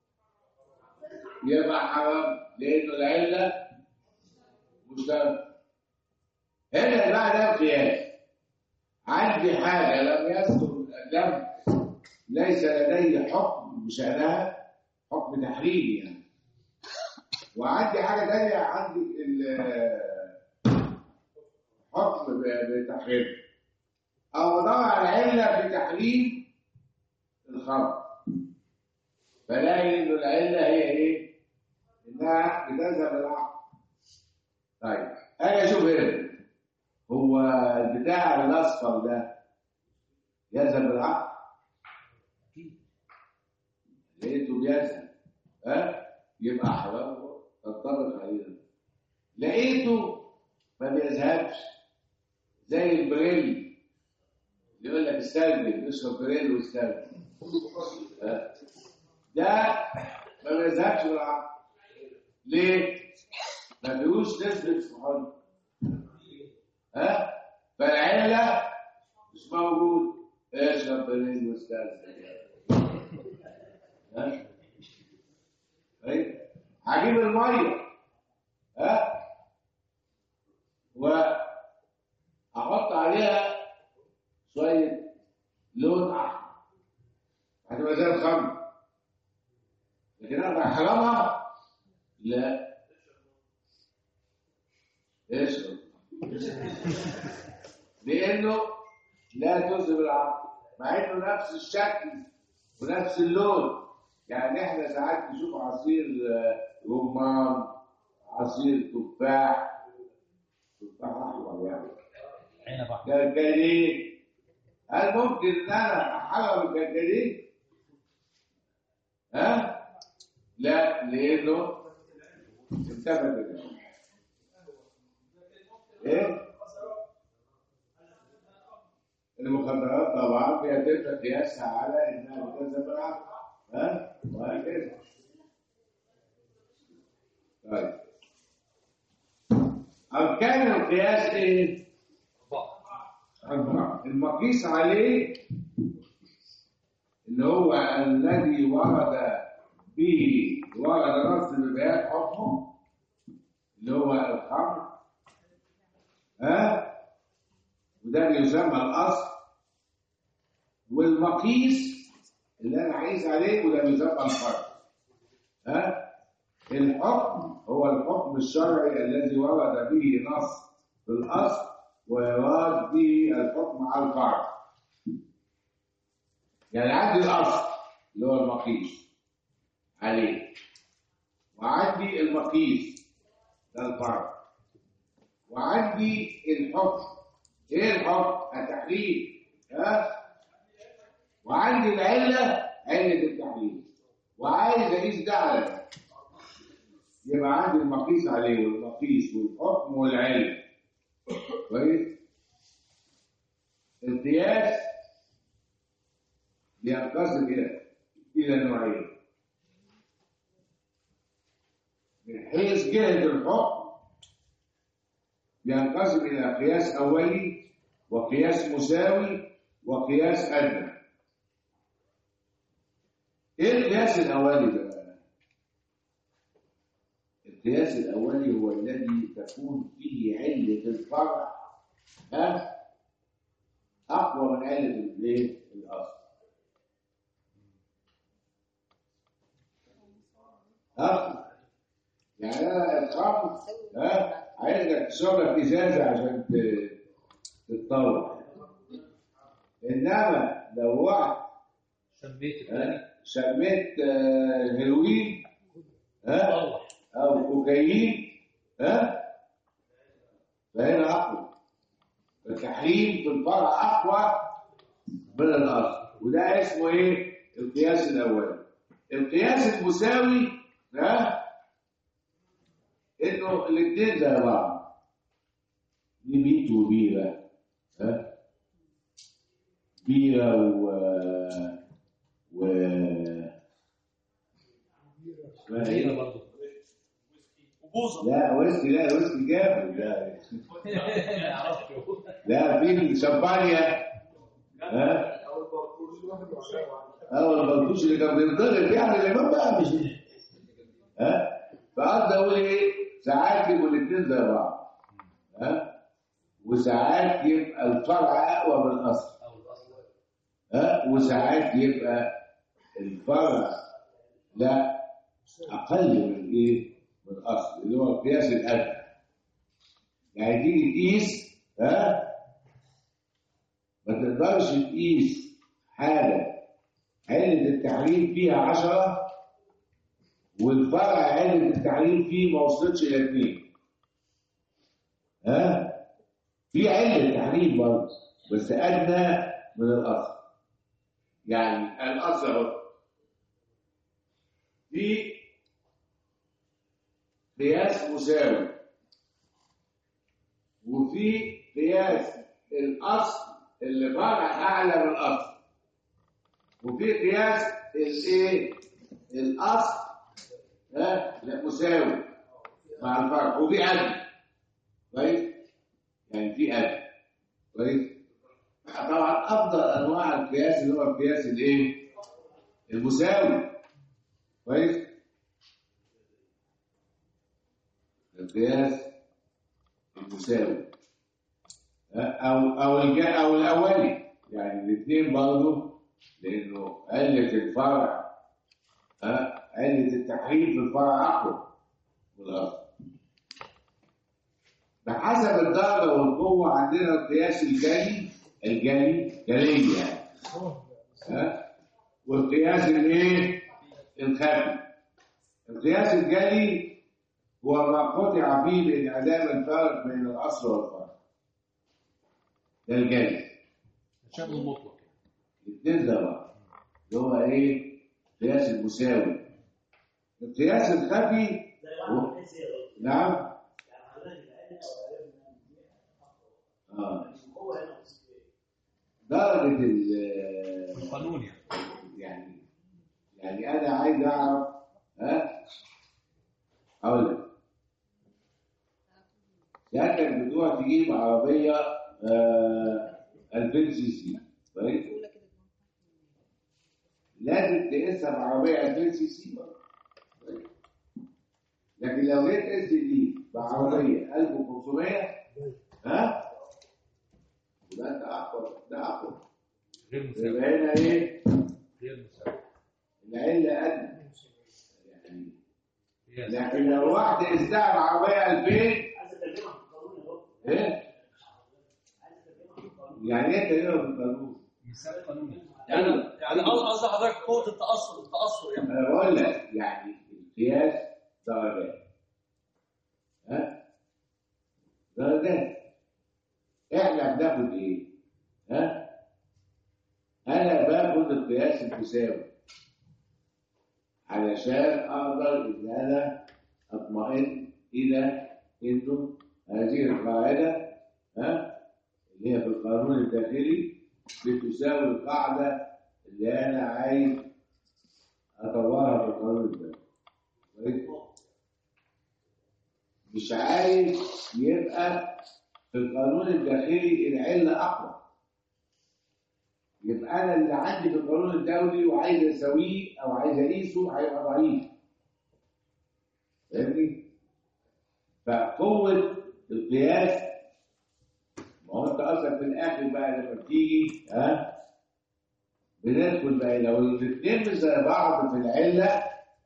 يبقى حرام لانه العله مشتركه هنا بقى ده القياس عندي حاجه لم يذكر لم ليس لدي حكم بشأنها حكم تحريمي يعني وعندي حاجه ثانيه عندي ال- حكم ب- بتحريم او ادور على عله في تحريم الخمر فلاقي انه العله هي ايه؟ انها بتذهب العقل طيب اجي اشوف هنا هو البتاع الاصفر ده يذهب العقل لقيته بيذهب ها يبقى حرام تنطبق علينا لقيته ما بيذهبش زي البريل يقول لك استلبي اشرب بريل واستلبي ها؟ ده ما بيذهبش بالعقل ليه؟ ما فيهوش نسبة صحون ها؟ فالعلة مش موجود اشرب بريل واستلبي ها؟ طيب هجيب الميه ها واحط عليها شويه لون احمر هتبقى زي الخمر لكن انا بحرمها لا اشرب لانه لا تذهب العقل مع انه نفس الشكل ونفس اللون يعني احنا ساعات نشوف عصير آه، رمان عصير تفاح تفاح احمر يعني عنب احمر جرجلين هل ممكن ان انا احرم الجرجلين؟ ها؟ لا لانه انتبه كده ايه؟ المخدرات طبعا بيتم قياسها على انها بتذهب العقل ها وهكذا طيب أركان القياس إيه؟ أربعة المقيس عليه اللي هو الذي ورد به ورد نص ببيان حكمه اللي هو الخمر ها وده بيسمى الأصل والمقيس اللي أنا عايز عليه وده بيسمى الفرق ها الحكم هو الحكم الشرعي الذي ورد به نص في الأصل ويراد به الحكم على الفرع يعني عندي الأصل اللي هو المقيس عليه وعندي المقيس ده الفرع وعندي الحكم ايه الحكم؟ التحليل ها وعندي العلة علة التحليل وعايز اقيس ده على ده يبقى عندي المقيس عليه والمقيس والحكم والعلة كويس القياس بينقسم الى الى نوعين من حيث جهة الحكم بينقسم إلى قياس أولي وقياس مساوي وقياس أدنى إيه القياس الأولي ده بقى؟ القياس الأولي هو الذي تكون فيه علة الفرع ها أقوى من علة الإيه؟ الأصل ها يعني أنا الخمر ها عايزك تشرب ازازه عشان ت- تتطور انما لو واحد شميت الثاني ها، شميت آه، هيروين ها طلع او كوكايين ها فهنا اقوى التحريم في الفرع اقوى من الاصل وده اسمه ايه القياس الاولي القياس المساوي ها انه الاثنين زي بعض دي بيت وبيرة ها بيرة و و اسمها هنا ايه؟ برضه وبوظه لا ويسكي لا ويسكي جامد لا عرفته لا في الشمبانيا ها او البرقوش واحد وعشرة اه البلطوش اللي كان بينضرب يعني الامام بقى مش ها فقعدت اقول ايه ساعات يبقوا الاثنين زي بعض ها وساعات يبقى الفرع اقوى من الاصل او الاصل ها وساعات يبقى الفرع لا اقل من ايه من الاصل اللي هو القياس الادنى يعني تيجي تقيس ها ما تقدرش تقيس حاجه علة التحريم فيها عشرة والفرع علة التحريم فيه ما وصلتش إلى اتنين ها في علة تحريم برضه بس أدنى من الأصل يعني الأصل أهو في قياس مساوي وفي قياس الأصل اللي فرع أعلى من الأصل وفي قياس الايه الاصل ها لا مساوي مع الفرق وفي ادنى كويس يعني في ادنى كويس طبعا افضل انواع القياس اللي هو القياس الايه المساوي كويس القياس المساوي ها؟ او او الجا او الاولي يعني الاثنين برضه لانه علة الفرع ها علة التحريم في الفرع اقوى من الاصل بحسب الدرجة والقوة عندنا القياس الجلي الجلي جلي يعني ها والقياس الايه الخفي القياس الجلي هو ما قطع فيه بانعدام الفرق بين الاصل والفرع ده الجلي الشاب المطلق الاثنين زي بعض اللي هو ايه قياس المساوي القياس الخفي هو- نعم اه درجة ال القانون يعني يعني يعني انا عايز اعرف ها اقول لك ساعتك بتروح تجيب عربيه آه 2000 سي سي كويس لازم تقيسها بعربيه 2000 سي سي كويس؟ لكن لو جيت قست دي بعربيه 1500 ها يبقى انت اقوى ده اقوى غير مساوي يبقى هنا ايه غير مساوي العله قد يعني هي لكن لو واحد قستها بعربيه 2000 ايه يعني ايه تغيير في القانون مساوي قانوني يعني يعني قصد حضرتك قوه التاثر التاثر يعني انا بقول لك يعني القياس درجات ها درجات احنا بناخد ايه ها انا باخد القياس المساوي علشان اقدر ان انا اطمئن الى انه هذه القاعده ها اللي هي في القانون الداخلي بتساوي القاعده اللي انا عايز اطورها في القانون الدولي كويس؟ مش عايز يبقى في القانون الداخلي العله اقوى يبقى انا اللي عندي في القانون الدولي وعايز اسويه او عايز اقيسه هيبقى ضعيف فاهمني؟ فقوه القياس ما هو انت اصلا في الاخر بقى لما بتيجي ها بندخل بقى لو الاثنين مش زي بعض في العله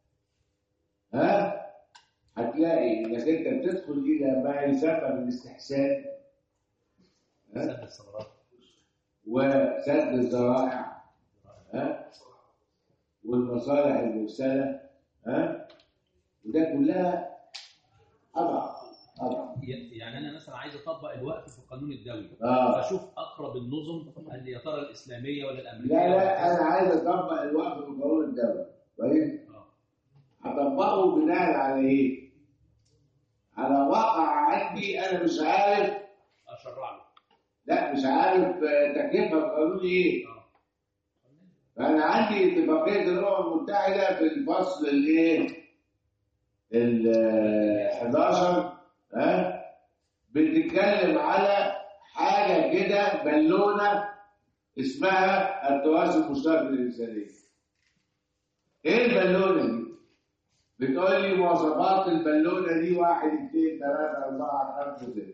ها هتلاقي انك انت بتدخل الى ما يسمى بالاستحسان ها سد الثغرات وسد الذرائع ها والمصالح المرسله ها وده كلها اضعف اضعف يعني انا مثلا عايز اطبق الوقت في القانون الدولي اه فاشوف اقرب النظم هل يا ترى الاسلاميه ولا الامريكيه لا ولا لا كذا. انا عايز اطبق الوقت في القانون الدولي كويس آه. هطبقه بناء على ايه؟ على واقع عندي انا مش عارف اشرع له لا مش عارف آه، تكليفها القانوني ايه؟ اه فانا عندي اتفاقيه الامم المتحده في الفصل الايه؟ ال 11 ها بتتكلم على حاجه كده بالونه اسمها التراث المشترك الانساني. ايه البالونه دي؟ بتقول لي مواصفات البالونه دي واحد اثنين ثلاثه اربعه خمسه سته.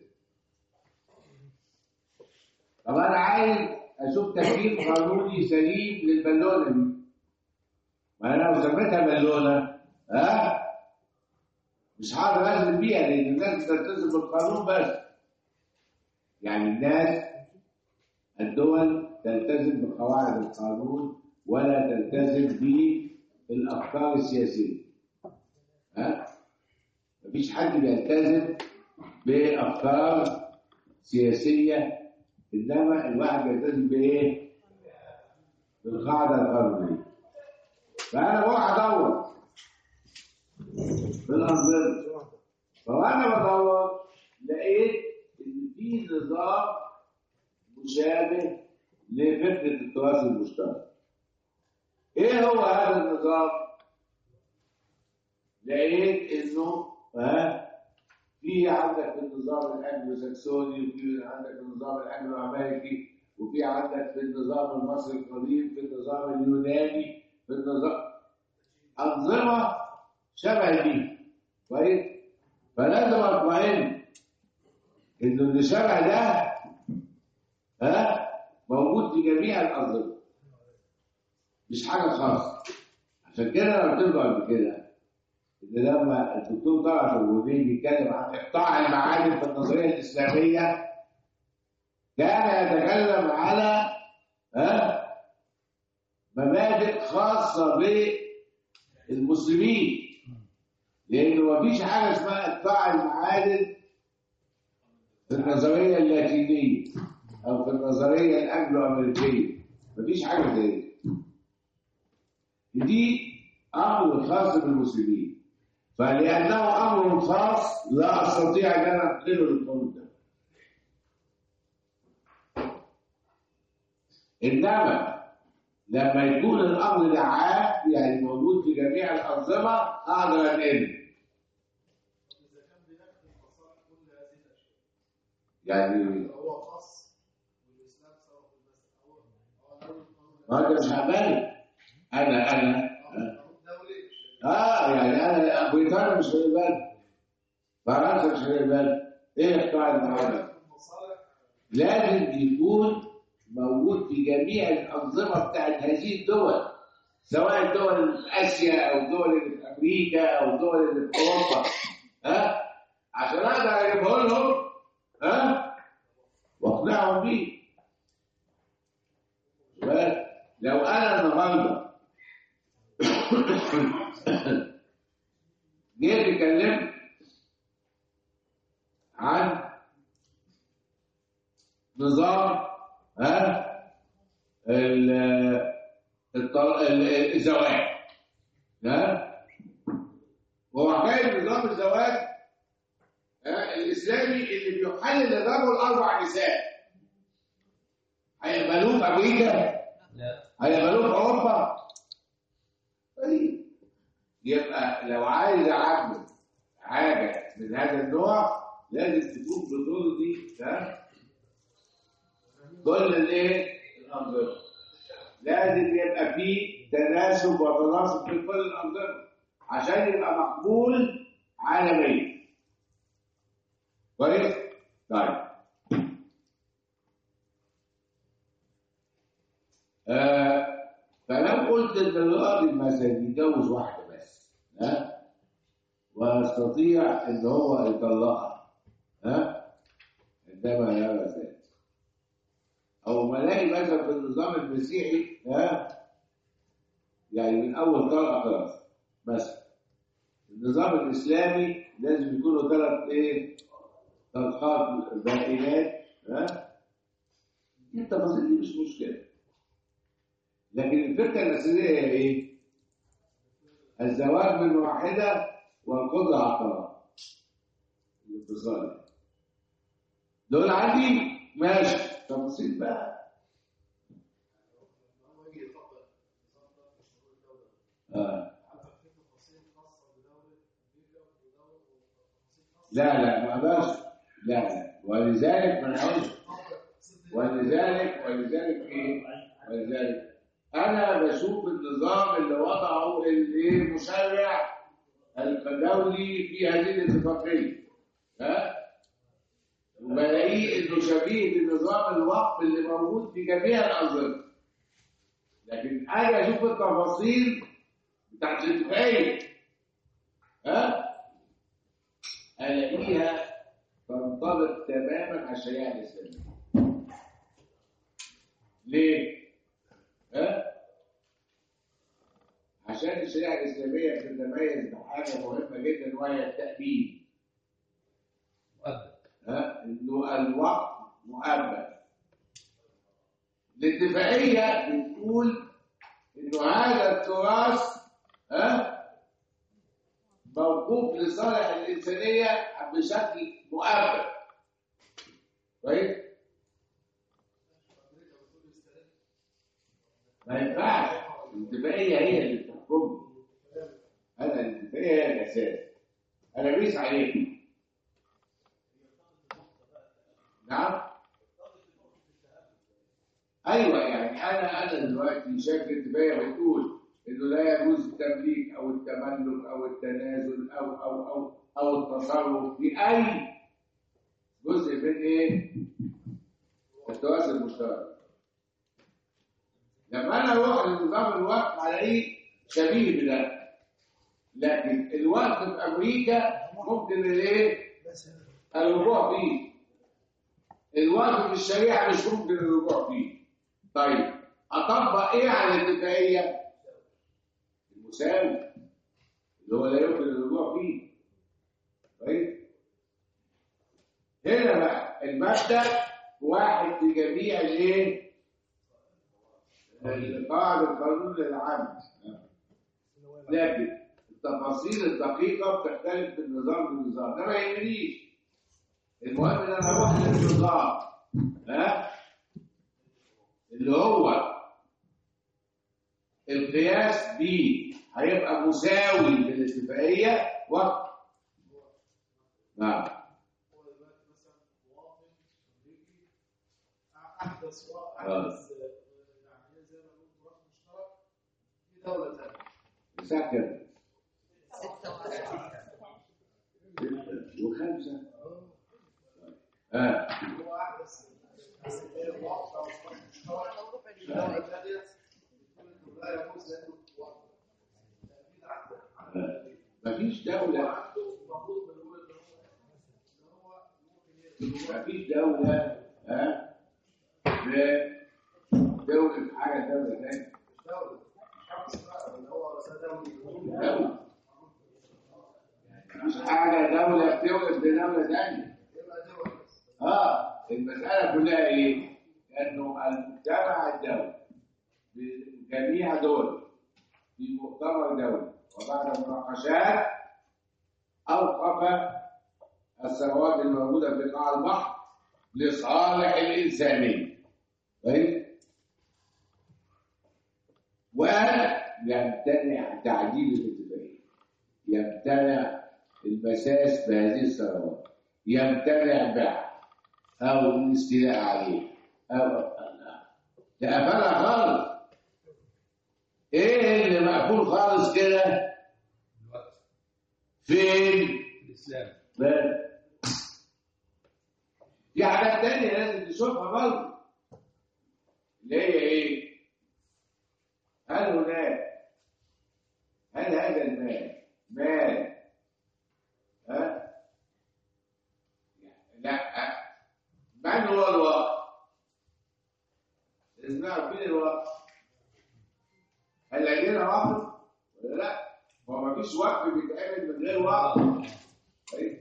طب انا عايز اشوف تكليف قانوني سليم للبالونه دي. ما انا لو سميتها بالونه ها مش هقدر انزل بيها لان الناس بتلتزم بالقانون بس. يعني الناس الدول تلتزم بقواعد القانون ولا تلتزم بالافكار السياسيه. ها؟ مفيش حد بيلتزم بافكار سياسيه انما الواحد بيلتزم بايه؟ بالقاعده القانونيه. فانا بروح ادور في الانظمه فوانا بدور لقيت ان في نظام مشابه لفكره التراث المشترك. ايه هو هذا النظام؟ لقيت انه ها في عندك في النظام الانجلو ساكسوني وفي عندك في النظام الانجلو امريكي وفي عندك في النظام المصري القديم في النظام اليوناني في النظام انظمه شبه دي كويس فلازم اطمئن انه اللي شبه ده ها موجود في جميع الانظمه مش حاجه خاصه عشان كده انا قلت له قبل كده ان لما الدكتور طلعت الوزير بيتكلم عن اقطاع المعادن في النظريه الاسلاميه كان يتكلم على ها مبادئ خاصه بالمسلمين لانه مفيش حاجه اسمها اقطاع المعادن في النظريه اللاتينيه او في النظريه الانجلو امريكيه مفيش حاجه زي دي دي امر خاص بالمسلمين فلانه امر خاص لا استطيع ان انا انقله للقانون ده انما لما يكون الامر ده عام يعني موجود في جميع الانظمه اقدر انقله إذا كان بيخدم مصالح كل هذه الأشياء يعني هو خاص والإسلام سواء في المسألة هو هو دولة ما انت مش عمال انا انا دولي اه يعني انا بريطانيا مش خلي بالك فرنسا مش خلي بالك ايه اختراع النهارده؟ المصالح لازم يكون موجود في جميع الانظمه بتاعت هذه الدول سواء الدول في اسيا او الدول اللي في امريكا او الدول اللي في اوروبا ها عشان اقدر اجيبه لهم ها واقنعهم بيه بس لو انا النهارده جيت اتكلمت عن نظام ها ال- الطل- ال- الزواج ها وحكايه نظام الزواج ها الاسلامي اللي بيحلل الرجل اربع نساء هيقبلوه في امريكا لا هيقبلوه في اوروبا طيب يبقى لو عايز اعمل حاجه من هذا النوع لازم تكون بطول دي ها كل الايه الانظمه لازم يبقى فيه تناسب وتناسق في كل الانظمه عشان يبقى مقبول عالميا كويس طيب آه فلو قلت ان الراجل مثلا يتجوز واحده بس ها ويستطيع ان هو يطلقها ها عندما يرى ذلك او ما الاقي مثلا في النظام المسيحي ها يعني من اول طلقه خلاص مثلا النظام الاسلامي لازم يكونوا ثلاث ايه طلقات بائنات ها دي التفاصيل دي مش مشكله لكن الفكره الاساسيه هي ايه؟ الزواج من واحده والقدره على الطلاق الانفصال دول عندي ماشي تفاصيل بقى هو يجي يطبق النظام ده في شروط الدولة آه. حتى في تفاصيل خاصة بدولة أمريكا ودولة وتفاصيل خاصة لا لا ما اقدرش لا لا ولذلك ما نقولش ولذلك ولذلك ايه؟ ولذلك انا بشوف النظام اللي وضعه المشرع الدولي في هذه الاتفاقيه ها وبلاقيه انه شبيه بنظام الوقف اللي موجود في جميع الانظمه لكن انا اشوف التفاصيل بتاعت الاتفاقيه ها الاقيها تنطبق تماما على الشريعه الاسلاميه ليه؟ ها؟ عشان الشريعه الاسلاميه بتتميز بحاجه مهمه جدا وهي التأبيد مؤبد ها؟ انه الوقت مؤبد الاتفاقيه بتقول انه هذا التراث ها موقوف لصالح الانسانيه بشكل مؤبد كويس ما ينفعش الاتفاقيه هي اللي بتحكمني انا الاتفاقيه هي الاساس انا بيس عليك نعم ايوه يعني انا انا دلوقتي شايف الاتفاقيه بتقول انه لا يجوز التمليك او التملك او التنازل او او او او التصرف في اي جزء من ايه؟ التواصل المشترك لما انا اروح لنظام الوقف الاقيه شبيه بده لكن الوقف في امريكا ممكن الايه؟ الرجوع فيه الوقف في الشريعه مش ممكن الرجوع فيه طيب اطبق ايه على الاتفاقيه؟ المساوي اللي هو لا يمكن الرجوع فيه طيب هنا بقى المبدا واحد في جميع الايه؟ قواعد القانون العام لكن التفاصيل الدقيقة بتختلف من نظام لنظام ده ما يهمنيش المهم ان انا اروح للنظام ها اللي هو القياس به هيبقى مساوي للاتفاقيه وقت نعم هو دلوقتي مثلا مواطن امريكي احدث آه. احدث يعني زي ما بنقول تراث مشترك في دوله ثانيه الساعه كام؟ ستة وعشرين. ستة وخمسة اه هو احدث مواقع وتراث مشترك وربع في اليوم. دوله ثانيه يكون لا يجوز له الوقت. في عقد. آه. مفيش دولة عنده المفروض بنقول ان هو ان هو ممكن يقدر مفيش دولة ها في دولة حاجة دولة ثانية دولة مش حق اسمها اللي هو دولة دولة مفيش حاجة دولة بتولد بدولة ثانية يبقى دول اه المسألة كلها ايه؟ انه المجتمع الدولي بجميع دول في مؤتمر دولي وبعد مناقشات اوقف الثروات الموجودة في قاع البحر لصالح الإنسانية. طيب؟ وقال يمتنع تعديل الاتفاقية. يمتنع المساس بهذه الثروات. يمتنع بيعها او الاستيلاء عليه او ده قفلها خالص ايه اللي مقفول خالص كده الوقت فين الاسلام بس. في حاجات تانية لازم تشوفها برضه اللي هي ايه هل هناك هل هذا المال مال ها لا من هو الواقع لازم نعرف مين الواقع هل لدينا وقف ولا لا هو مفيش وقف بيتعمل من غير وقف طيب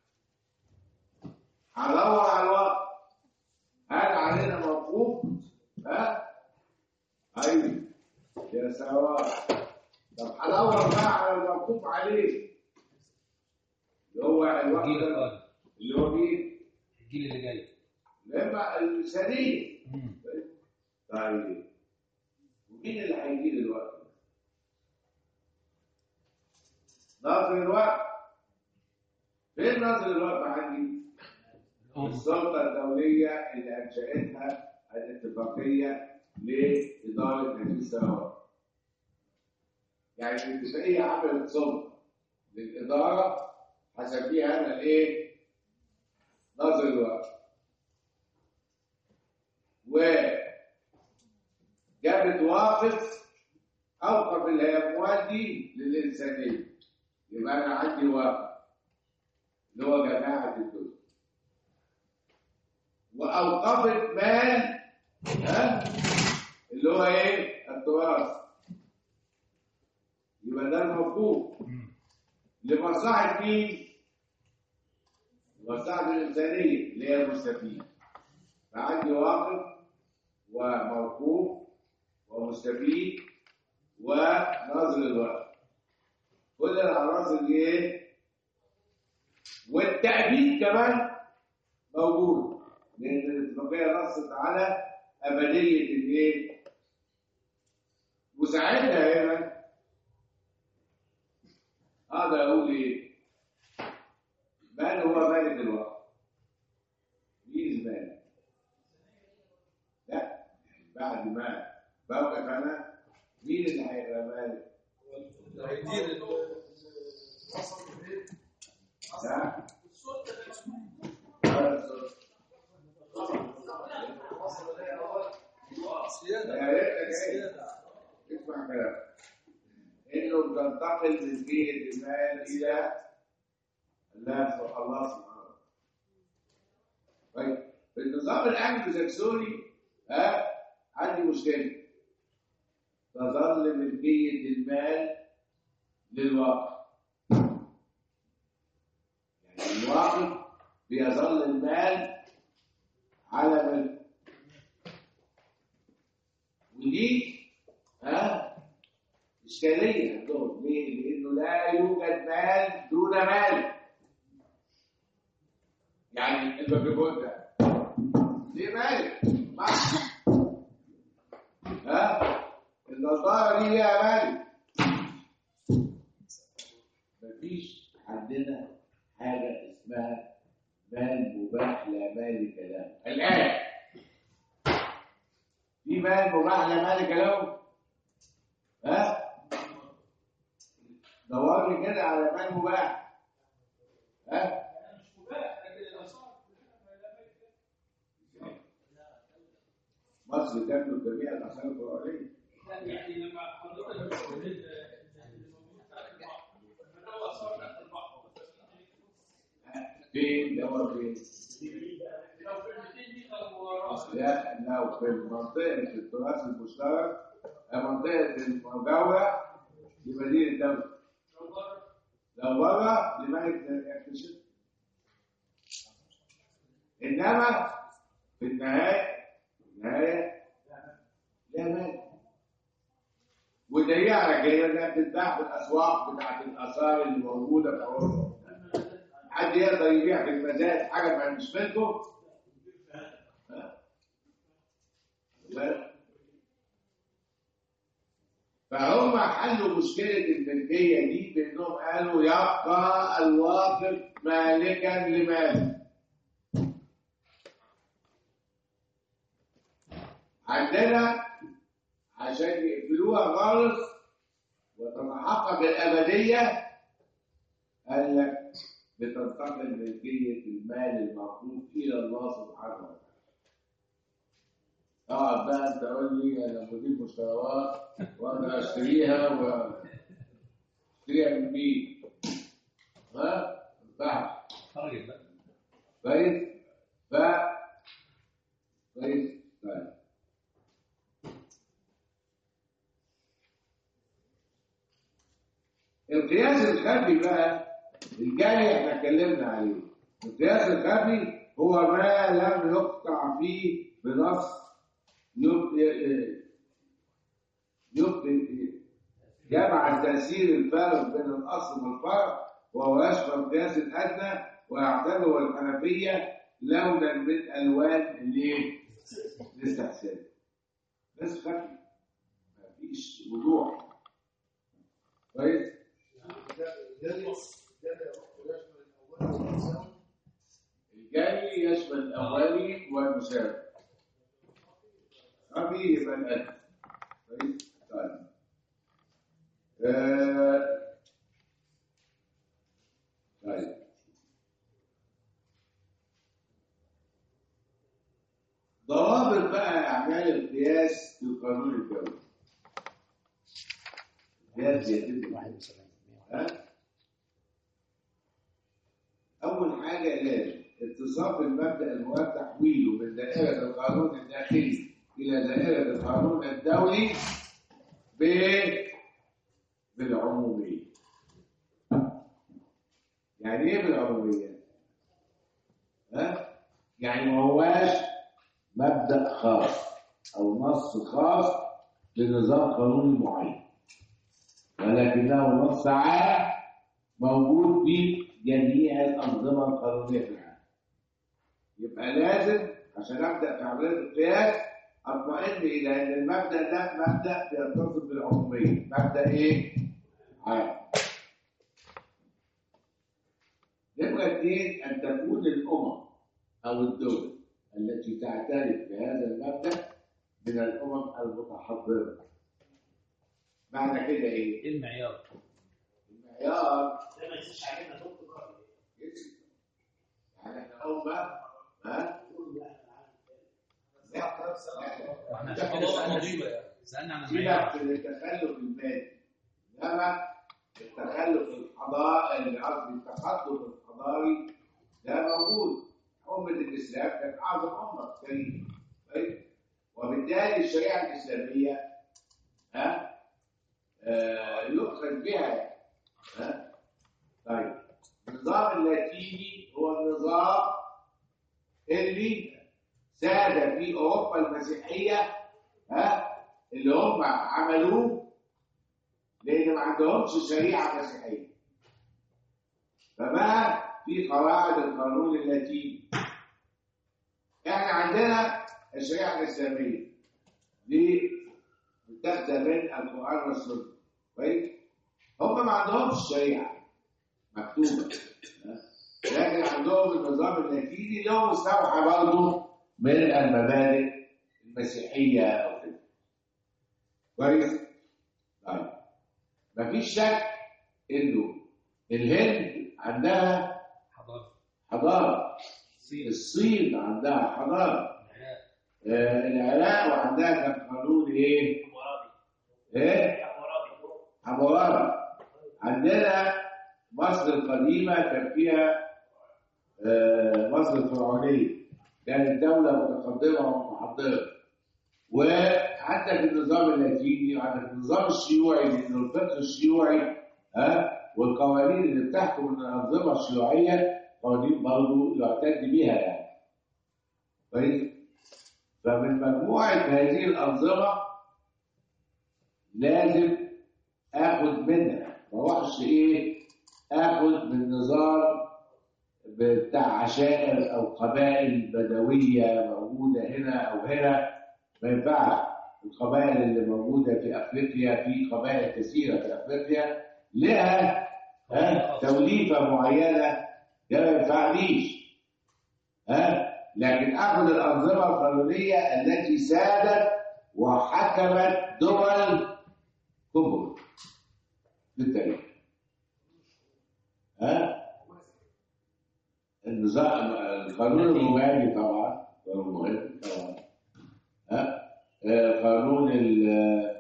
هدور على الوقت هل علينا موقوف ها ايوه يا سواء طب هدور بقى على الموقوف عليه اللي هو الوقت الجيل ده القادم اللي هو مين؟ الجيل اللي جاي لما الإنسانية مم. طيب ومين اللي هيجي دلوقتي؟ ناظر الوقت فين ناظر الوقت عندي؟ الأم السلطة الدولية اللي أنشأتها الاتفاقية لإدارة هذه الثروات. يعني الاتفاقية عملت سلطة للإدارة هسميها أنا الإيه؟ ناظر الوقت. وجابت واقف أوقف الأموال دي للإنسانية. يبقى أنا عندي واقف اللي هو جماعة الدنيا. واوقفت مال ها اللي هو ايه التراث يبقى ده الموقوف مم. لمصلحه مين لمصلحه الانسانيه اللي هي المستفيد فعندي واقف وموقوف ومستفيد وناظر الوقت كل العناصر دي ايه والتأبيد كمان موجود لأن الاتفاقية نصت على أبدية الإيه؟ وساعتها هنا أقدر أقول إيه؟ من هو مالك الوقت؟ مين المالك؟ لا بعد ما بوقف أنا مين اللي هيبقى مالك؟ اللي هيدير ال- وصل البيت لا وصل الى اول سيادة يا ريتك إيه؟ سيادة اسمع كلام انه بتنتقل من جهه المال الى الله سبحانه الله سبحانه وتعالى. طيب في النظام الانجلو ساكسوني ها عندي مشكله تظل ملكيه المال للواقع يعني الواقع بيظل المال على ملك ودي ها إشكالية عندهم ليه؟ لأنه لا يوجد مال دون مال يعني البابليكون ده ليه مالك؟ مع- ها؟ النظام النظارة دي ليها مالك مفيش عندنا حاجة اسمها مال مباح لا مالك له الآن في مال مباح لا مالك له ها دور لي كده على مال مباح ها مش مباح لكن الاثار مصر تملك جميع الأحكام القرآنية يعني لما حضرتك بتقول ال- اللي موجود تحت البحر فده اثار تحت البحر فين دور فين لو في 200 متر وراس لا لو في منطقة التراث المشترك منطقة المجاورة لمدينة الدولة لو بره لو بره لملك يكتشف انما في النهايه النهايه لا مال ودليل على كده انها بتتباع في الاسواق بتاعت الاثار اللي موجوده في اوروبا حد يقدر يبيع في المزاد حاجه ما مش منكم ها؟ لا. فهم حلوا مشكلة الملكية دي بأنهم قالوا يبقى الواقف مالكا لماله عندنا عشان يقفلوها خالص وتتحقق الأبدية قال لك بتنتقل ملكية المال المفروض إلى الله سبحانه وتعالى اقعد بقى انت تقول لي انا مدير مشتريات وانا اشتريها واشتريها من مين؟ ها؟ ما ينفعش راجل بقى كويس؟ ف كويس؟ طيب القياس الخفي بقى الجاي احنا اتكلمنا عليه القياس الخفي هو ما لم يقطع فيه بنص يبقى يبقى جمع تأثير الفارق بين الأصل والفرع وهو يشمل القياس الأدنى ويعتبر الحنفية لونا من ألوان الايه؟ الاستحسان بس خفي مفيش وضوح كويس؟ الجاي يشمل الأولي والمساوي خفي يبقى الأدنى كويس؟ طيب آه، طيب ضوابط بقى أعمال القياس في القانون الدولي القياس يتم ها؟ أول حاجة لازم اتصاف المبدأ المراد تحويله من دائرة القانون الداخلي إلى دائرة القانون الدولي ب بالعمومية يعني ايه بالعمومية؟ ها؟ يعني ما هواش مبدأ خاص أو نص خاص لنظام قانوني معين ولكنه نص عام موجود في جميع الأنظمة القانونية في العالم يبقى لازم عشان أبدأ في عملية القياس اطمئن الى ان المبدا ده مبدا بيتصف بالعموميه مبدا ايه عام نبقى اثنين ان تكون الامم او الدول التي تعترف بهذا المبدا من الامم المتحضره معنى كده ايه ايه المعيار؟ المعيار ده ما ينساش علينا دكتور يكسب. يعني احنا امه ها واحنا ده عشان كده قضاء سالنا نظيمه يعني سالنا عن سيبك المعيار من التخلف المادي انما التخلف الحضاري اللي قصدي التقدم الحضاري ده موجود أمة الإسلام كانت أعظم أمة في التاريخ طيب وبالتالي الشريعة الإسلامية ها آه يؤخذ بها ها طيب النظام اللاتيني هو النظام اللي ساد في أوروبا المسيحية ها اللي هم عملوه لان ما عندهمش شريعه مسيحيه فبقى في قواعد القانون اللاتيني احنا عندنا الشريعه الاسلاميه دي متاخده من القران والسنه كويس هم ما عندهمش شريعه مكتوبه ها؟ لكن عندهم النظام اللاتيني اللي هو مستوحى برضه من المبادئ المسيحيه او كده كويس طيب مفيش شك انه الهند عندها حضاره حضاره الصين الصين عندها حضاره العراق آه، العراق وعندها كان قانون ايه؟ ايه؟ حضارات عندنا مصر القديمة كان فيها آه، مصر الفرعونية كانت دولة متقدمة ومتحضرة وحتى في النظام اللاتيني وعندك النظام الشيوعي لأنه الفقه الشيوعي ها والقوانين اللي بتحكم من الأنظمة الشيوعية قوانين برضه يعتد بها يعني كويس فمن مجموعة هذه الأنظمة لازم اخد منها ما اروحش ايه اخد من نظام بتاع عشائر او قبائل بدويه موجوده هنا او هنا ما ينفعش القبائل اللي موجوده في افريقيا في قبائل كثيره في افريقيا لها ها توليفه معينه ده ما ينفعنيش ها لكن اخذ الانظمه القانونيه التي سادت وحكمت دول كبر في التاريخ ها النظام القانون الروماني طبعا قانون مهم طبعا ها آه، قانون ال-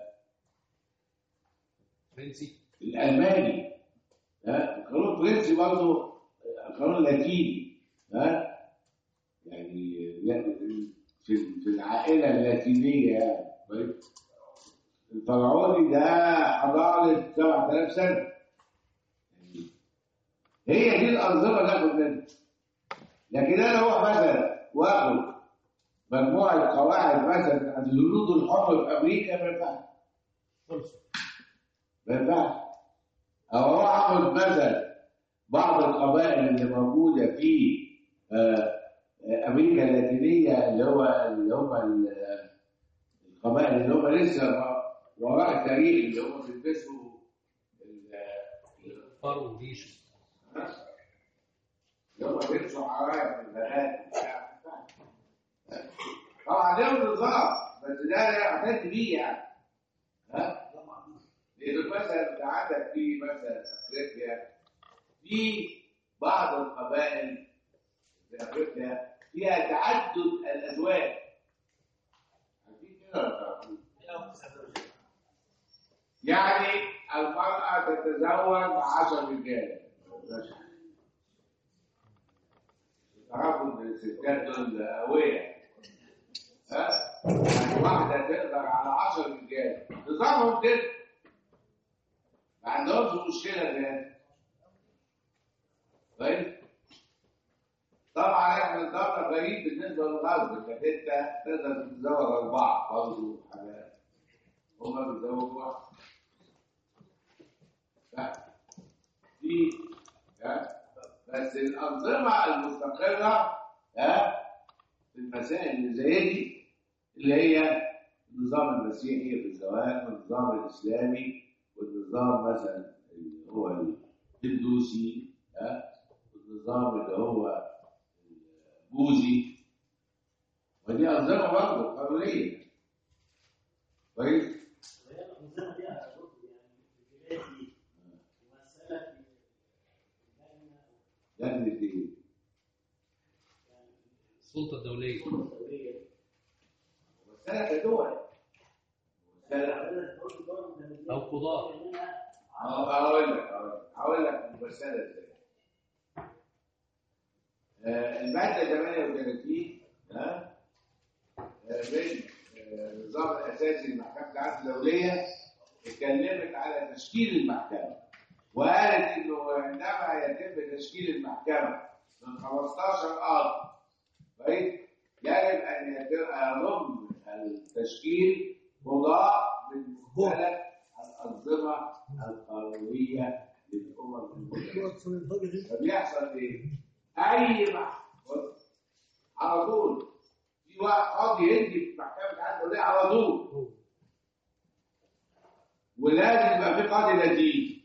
فرنسي الالماني ها القانون الفرنسي برضه قانون لاتيني ها يعني يعني في في العائله اللاتينيه يعني كويس الفرعوني ده حضاره 7000 سنه يعني هي دي الانظمه اللي اخد منها لكن انا اروح مثلا واخد مجموعه قواعد مثلا عن الهنود الحمر في امريكا ما ينفعش خلصوا ما ينفعش او اروح اخد مثلا بعض القبائل اللي موجوده في آه، آه، امريكا اللاتينيه اللي هو اللي هم ال- القبائل اللي هم لسه وراء التاريخ اللي هم بيلبسوا ال- فرو وريشه اللي هم بيلبسوا عرايا في البنات وبتاع. طبعا لهم نظام بس ده لا يعتد بيه يعني ها لأنه مثلا انت عندك في مثلا افريقيا في بعض القبائل في افريقيا فيها تعدد الازواج عارفين كده ولا تعرفين؟ يعني المرأة تتزوج 10 رجال تعرفوا ان الستات دول قوية ها؟ يعني واحدة تقدر على 10 رجال نظامهم كده ما عندهمش مشكلة ده طيب طبعا احنا نظامنا غريب بالنسبة للغرب انك انت تقدر تتزوج أربعة برضه حاجات هما بيتزوجوا واحد لا دي ها بس الأنظمة المستقرة ها في المسائل اللي زي دي اللي هي النظام المسيحي في الزواج والنظام الإسلامي والنظام مثلا اللي هو الهندوسي ها والنظام اللي هو البوذي ودي أنظمة برضه قانونية كويس؟ وهي الأنظمة دي يا دكتور يعني في البلاد دي مسألة في اللجنة لجنة إيه؟ السلطه الدوليه الدولية مسألة كدول مسألة عندنا دول دول متميزين أو قضاة. منها هقول لك هقول لك هقول لك المسألة ازاي آه، المادة 38 ها آه، من آه، النظام الأساسي للمحكمة العدل الدولية اتكلمت على تشكيل المحكمة وقالت إنه عندما يتم تشكيل المحكمة من 15 قاضي كويس يجب أن يتم يضم التشكيل قضاء من مختلف الأنظمة القانونية للأمم المتحدة فبيحصل ايه؟ اي محكمه على طول في واحد قاضي هندي في محكمه العدل الدوليه على طول ولازم يبقى في قاضي لذيذ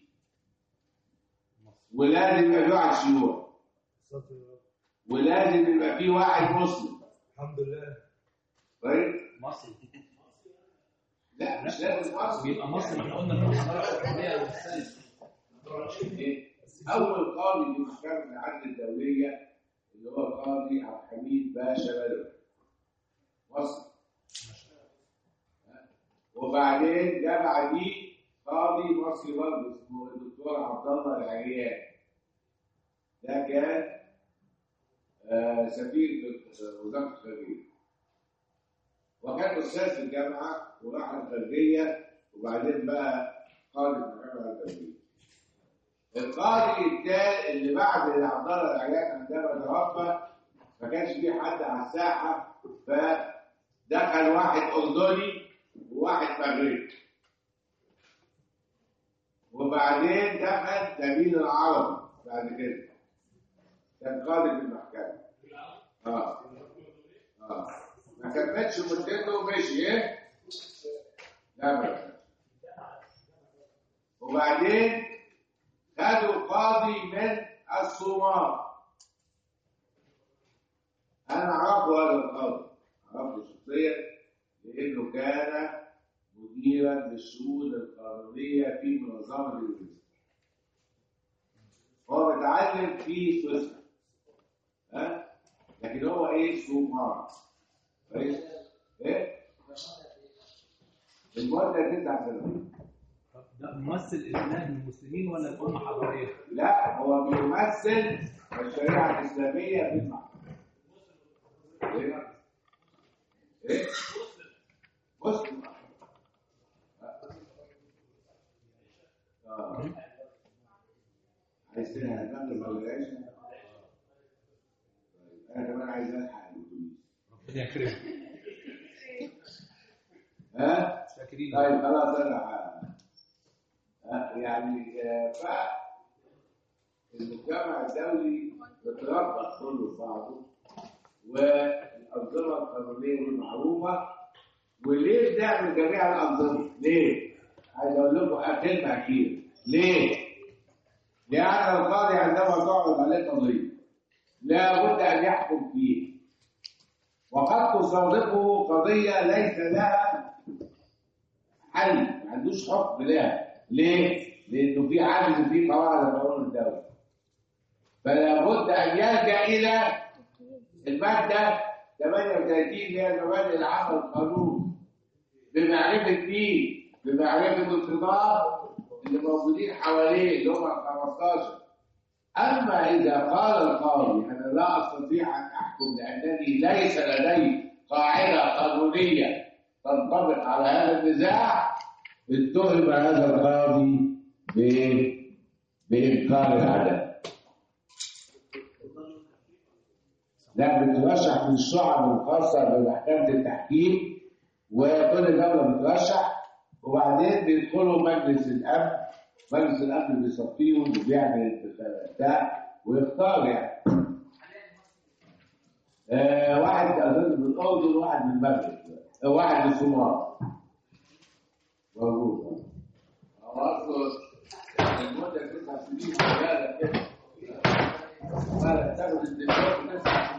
ولازم يبقى في واحد شيوع ستر يا رب. ولازم يبقى في واحد مسلم الحمد لله طيب مصر لا مش لازم مصري يبقى مصر احنا قلنا ان مصر الحريه والسلم إيه؟ اول قاضي في محكمه العدل الدوليه اللي هو القاضي عبد الحميد باشا بدوي مصر وبعدين جاء بعديه قاضي مصري برضه اسمه الدكتور عبد الله العريان ده كان آه، سفير في وزاره الخارجيه وكان استاذ في الجامعه وراح الخارجيه وبعدين بقى قاضي في المحكمه الدوليه القاضي التالي اللي بعد عبد الله العريان عندما توفى ما كانش في حد على الساحه فدخل واحد اردني وواحد مغربي وبعدين دخل نبيل العربي بعد كده كان قاضي في المحكمه اه اه ما كملش مدته ومشي ايه؟ لا ما كملش. وبعدين خدوا قاضي من الصومال انا اعرفه هذا القاضي عرفته شخصيا لانه كان مديرا للشؤون القانونيه في منظمه اليونسكو هو متعلم في سويسرا ها لكن هو ايه صومال كويس ايه المده تسع سنوات طب ده ممثل اسلام المسلمين ولا الامه حضاريه؟ لا هو بيمثل الشريعة الإسلامية في المحكمة. إيه؟ إيه؟ مسلم. آه. عايز تنهي المغرب ولا العيش؟ طيب، أنا كمان عايز ألحق الأتوبيس. ربنا يكرمك ها؟ شاكرين طيب خلاص انا ه- ها، يعني آه، ف المجتمع الدولي بتربط كله في بعضه والانظمه القانونيه دي معروفه وليه بنعمل جميع الانظمه؟ ليه؟ عايز اقول لكم كلمه اخيره ليه؟ لان القاضي عندما تعرض عليه قضيه لابد ان يحكم فيها وقد تصادفه قضيه ليس لها حل ما عندوش حكم لها ليه؟ لانه في عجز في قواعد قانون الدوله فلا بد ان يلجا الى الماده 38 اللي هي مبادئ العمل القانوني بمعرفه مين؟ بمعرفه الخطاب اللي موجودين حواليه اللي هم ال 15 اما اذا قال القاضي انا لا استطيع ان احكم لانني ليس لدي قاعده قانونيه تنطبق على هذا النزاع اتهم هذا القاضي ب- بإنكار العدالة. لا بترشح من الشعب الخاصة بمحكمة التحكيم وكل دولة بترشح وبعدين بيدخلوا مجلس الأمن مجلس الأمن بيصفيهم وبيعمل انتخابات ويختار يعني. آه واحد أظن من الأردن وواحد من المغرب آه، واحد من الصومال موجود هو أصله المدة تسع سنين ولا كده ولا تاخد الدكتور تسع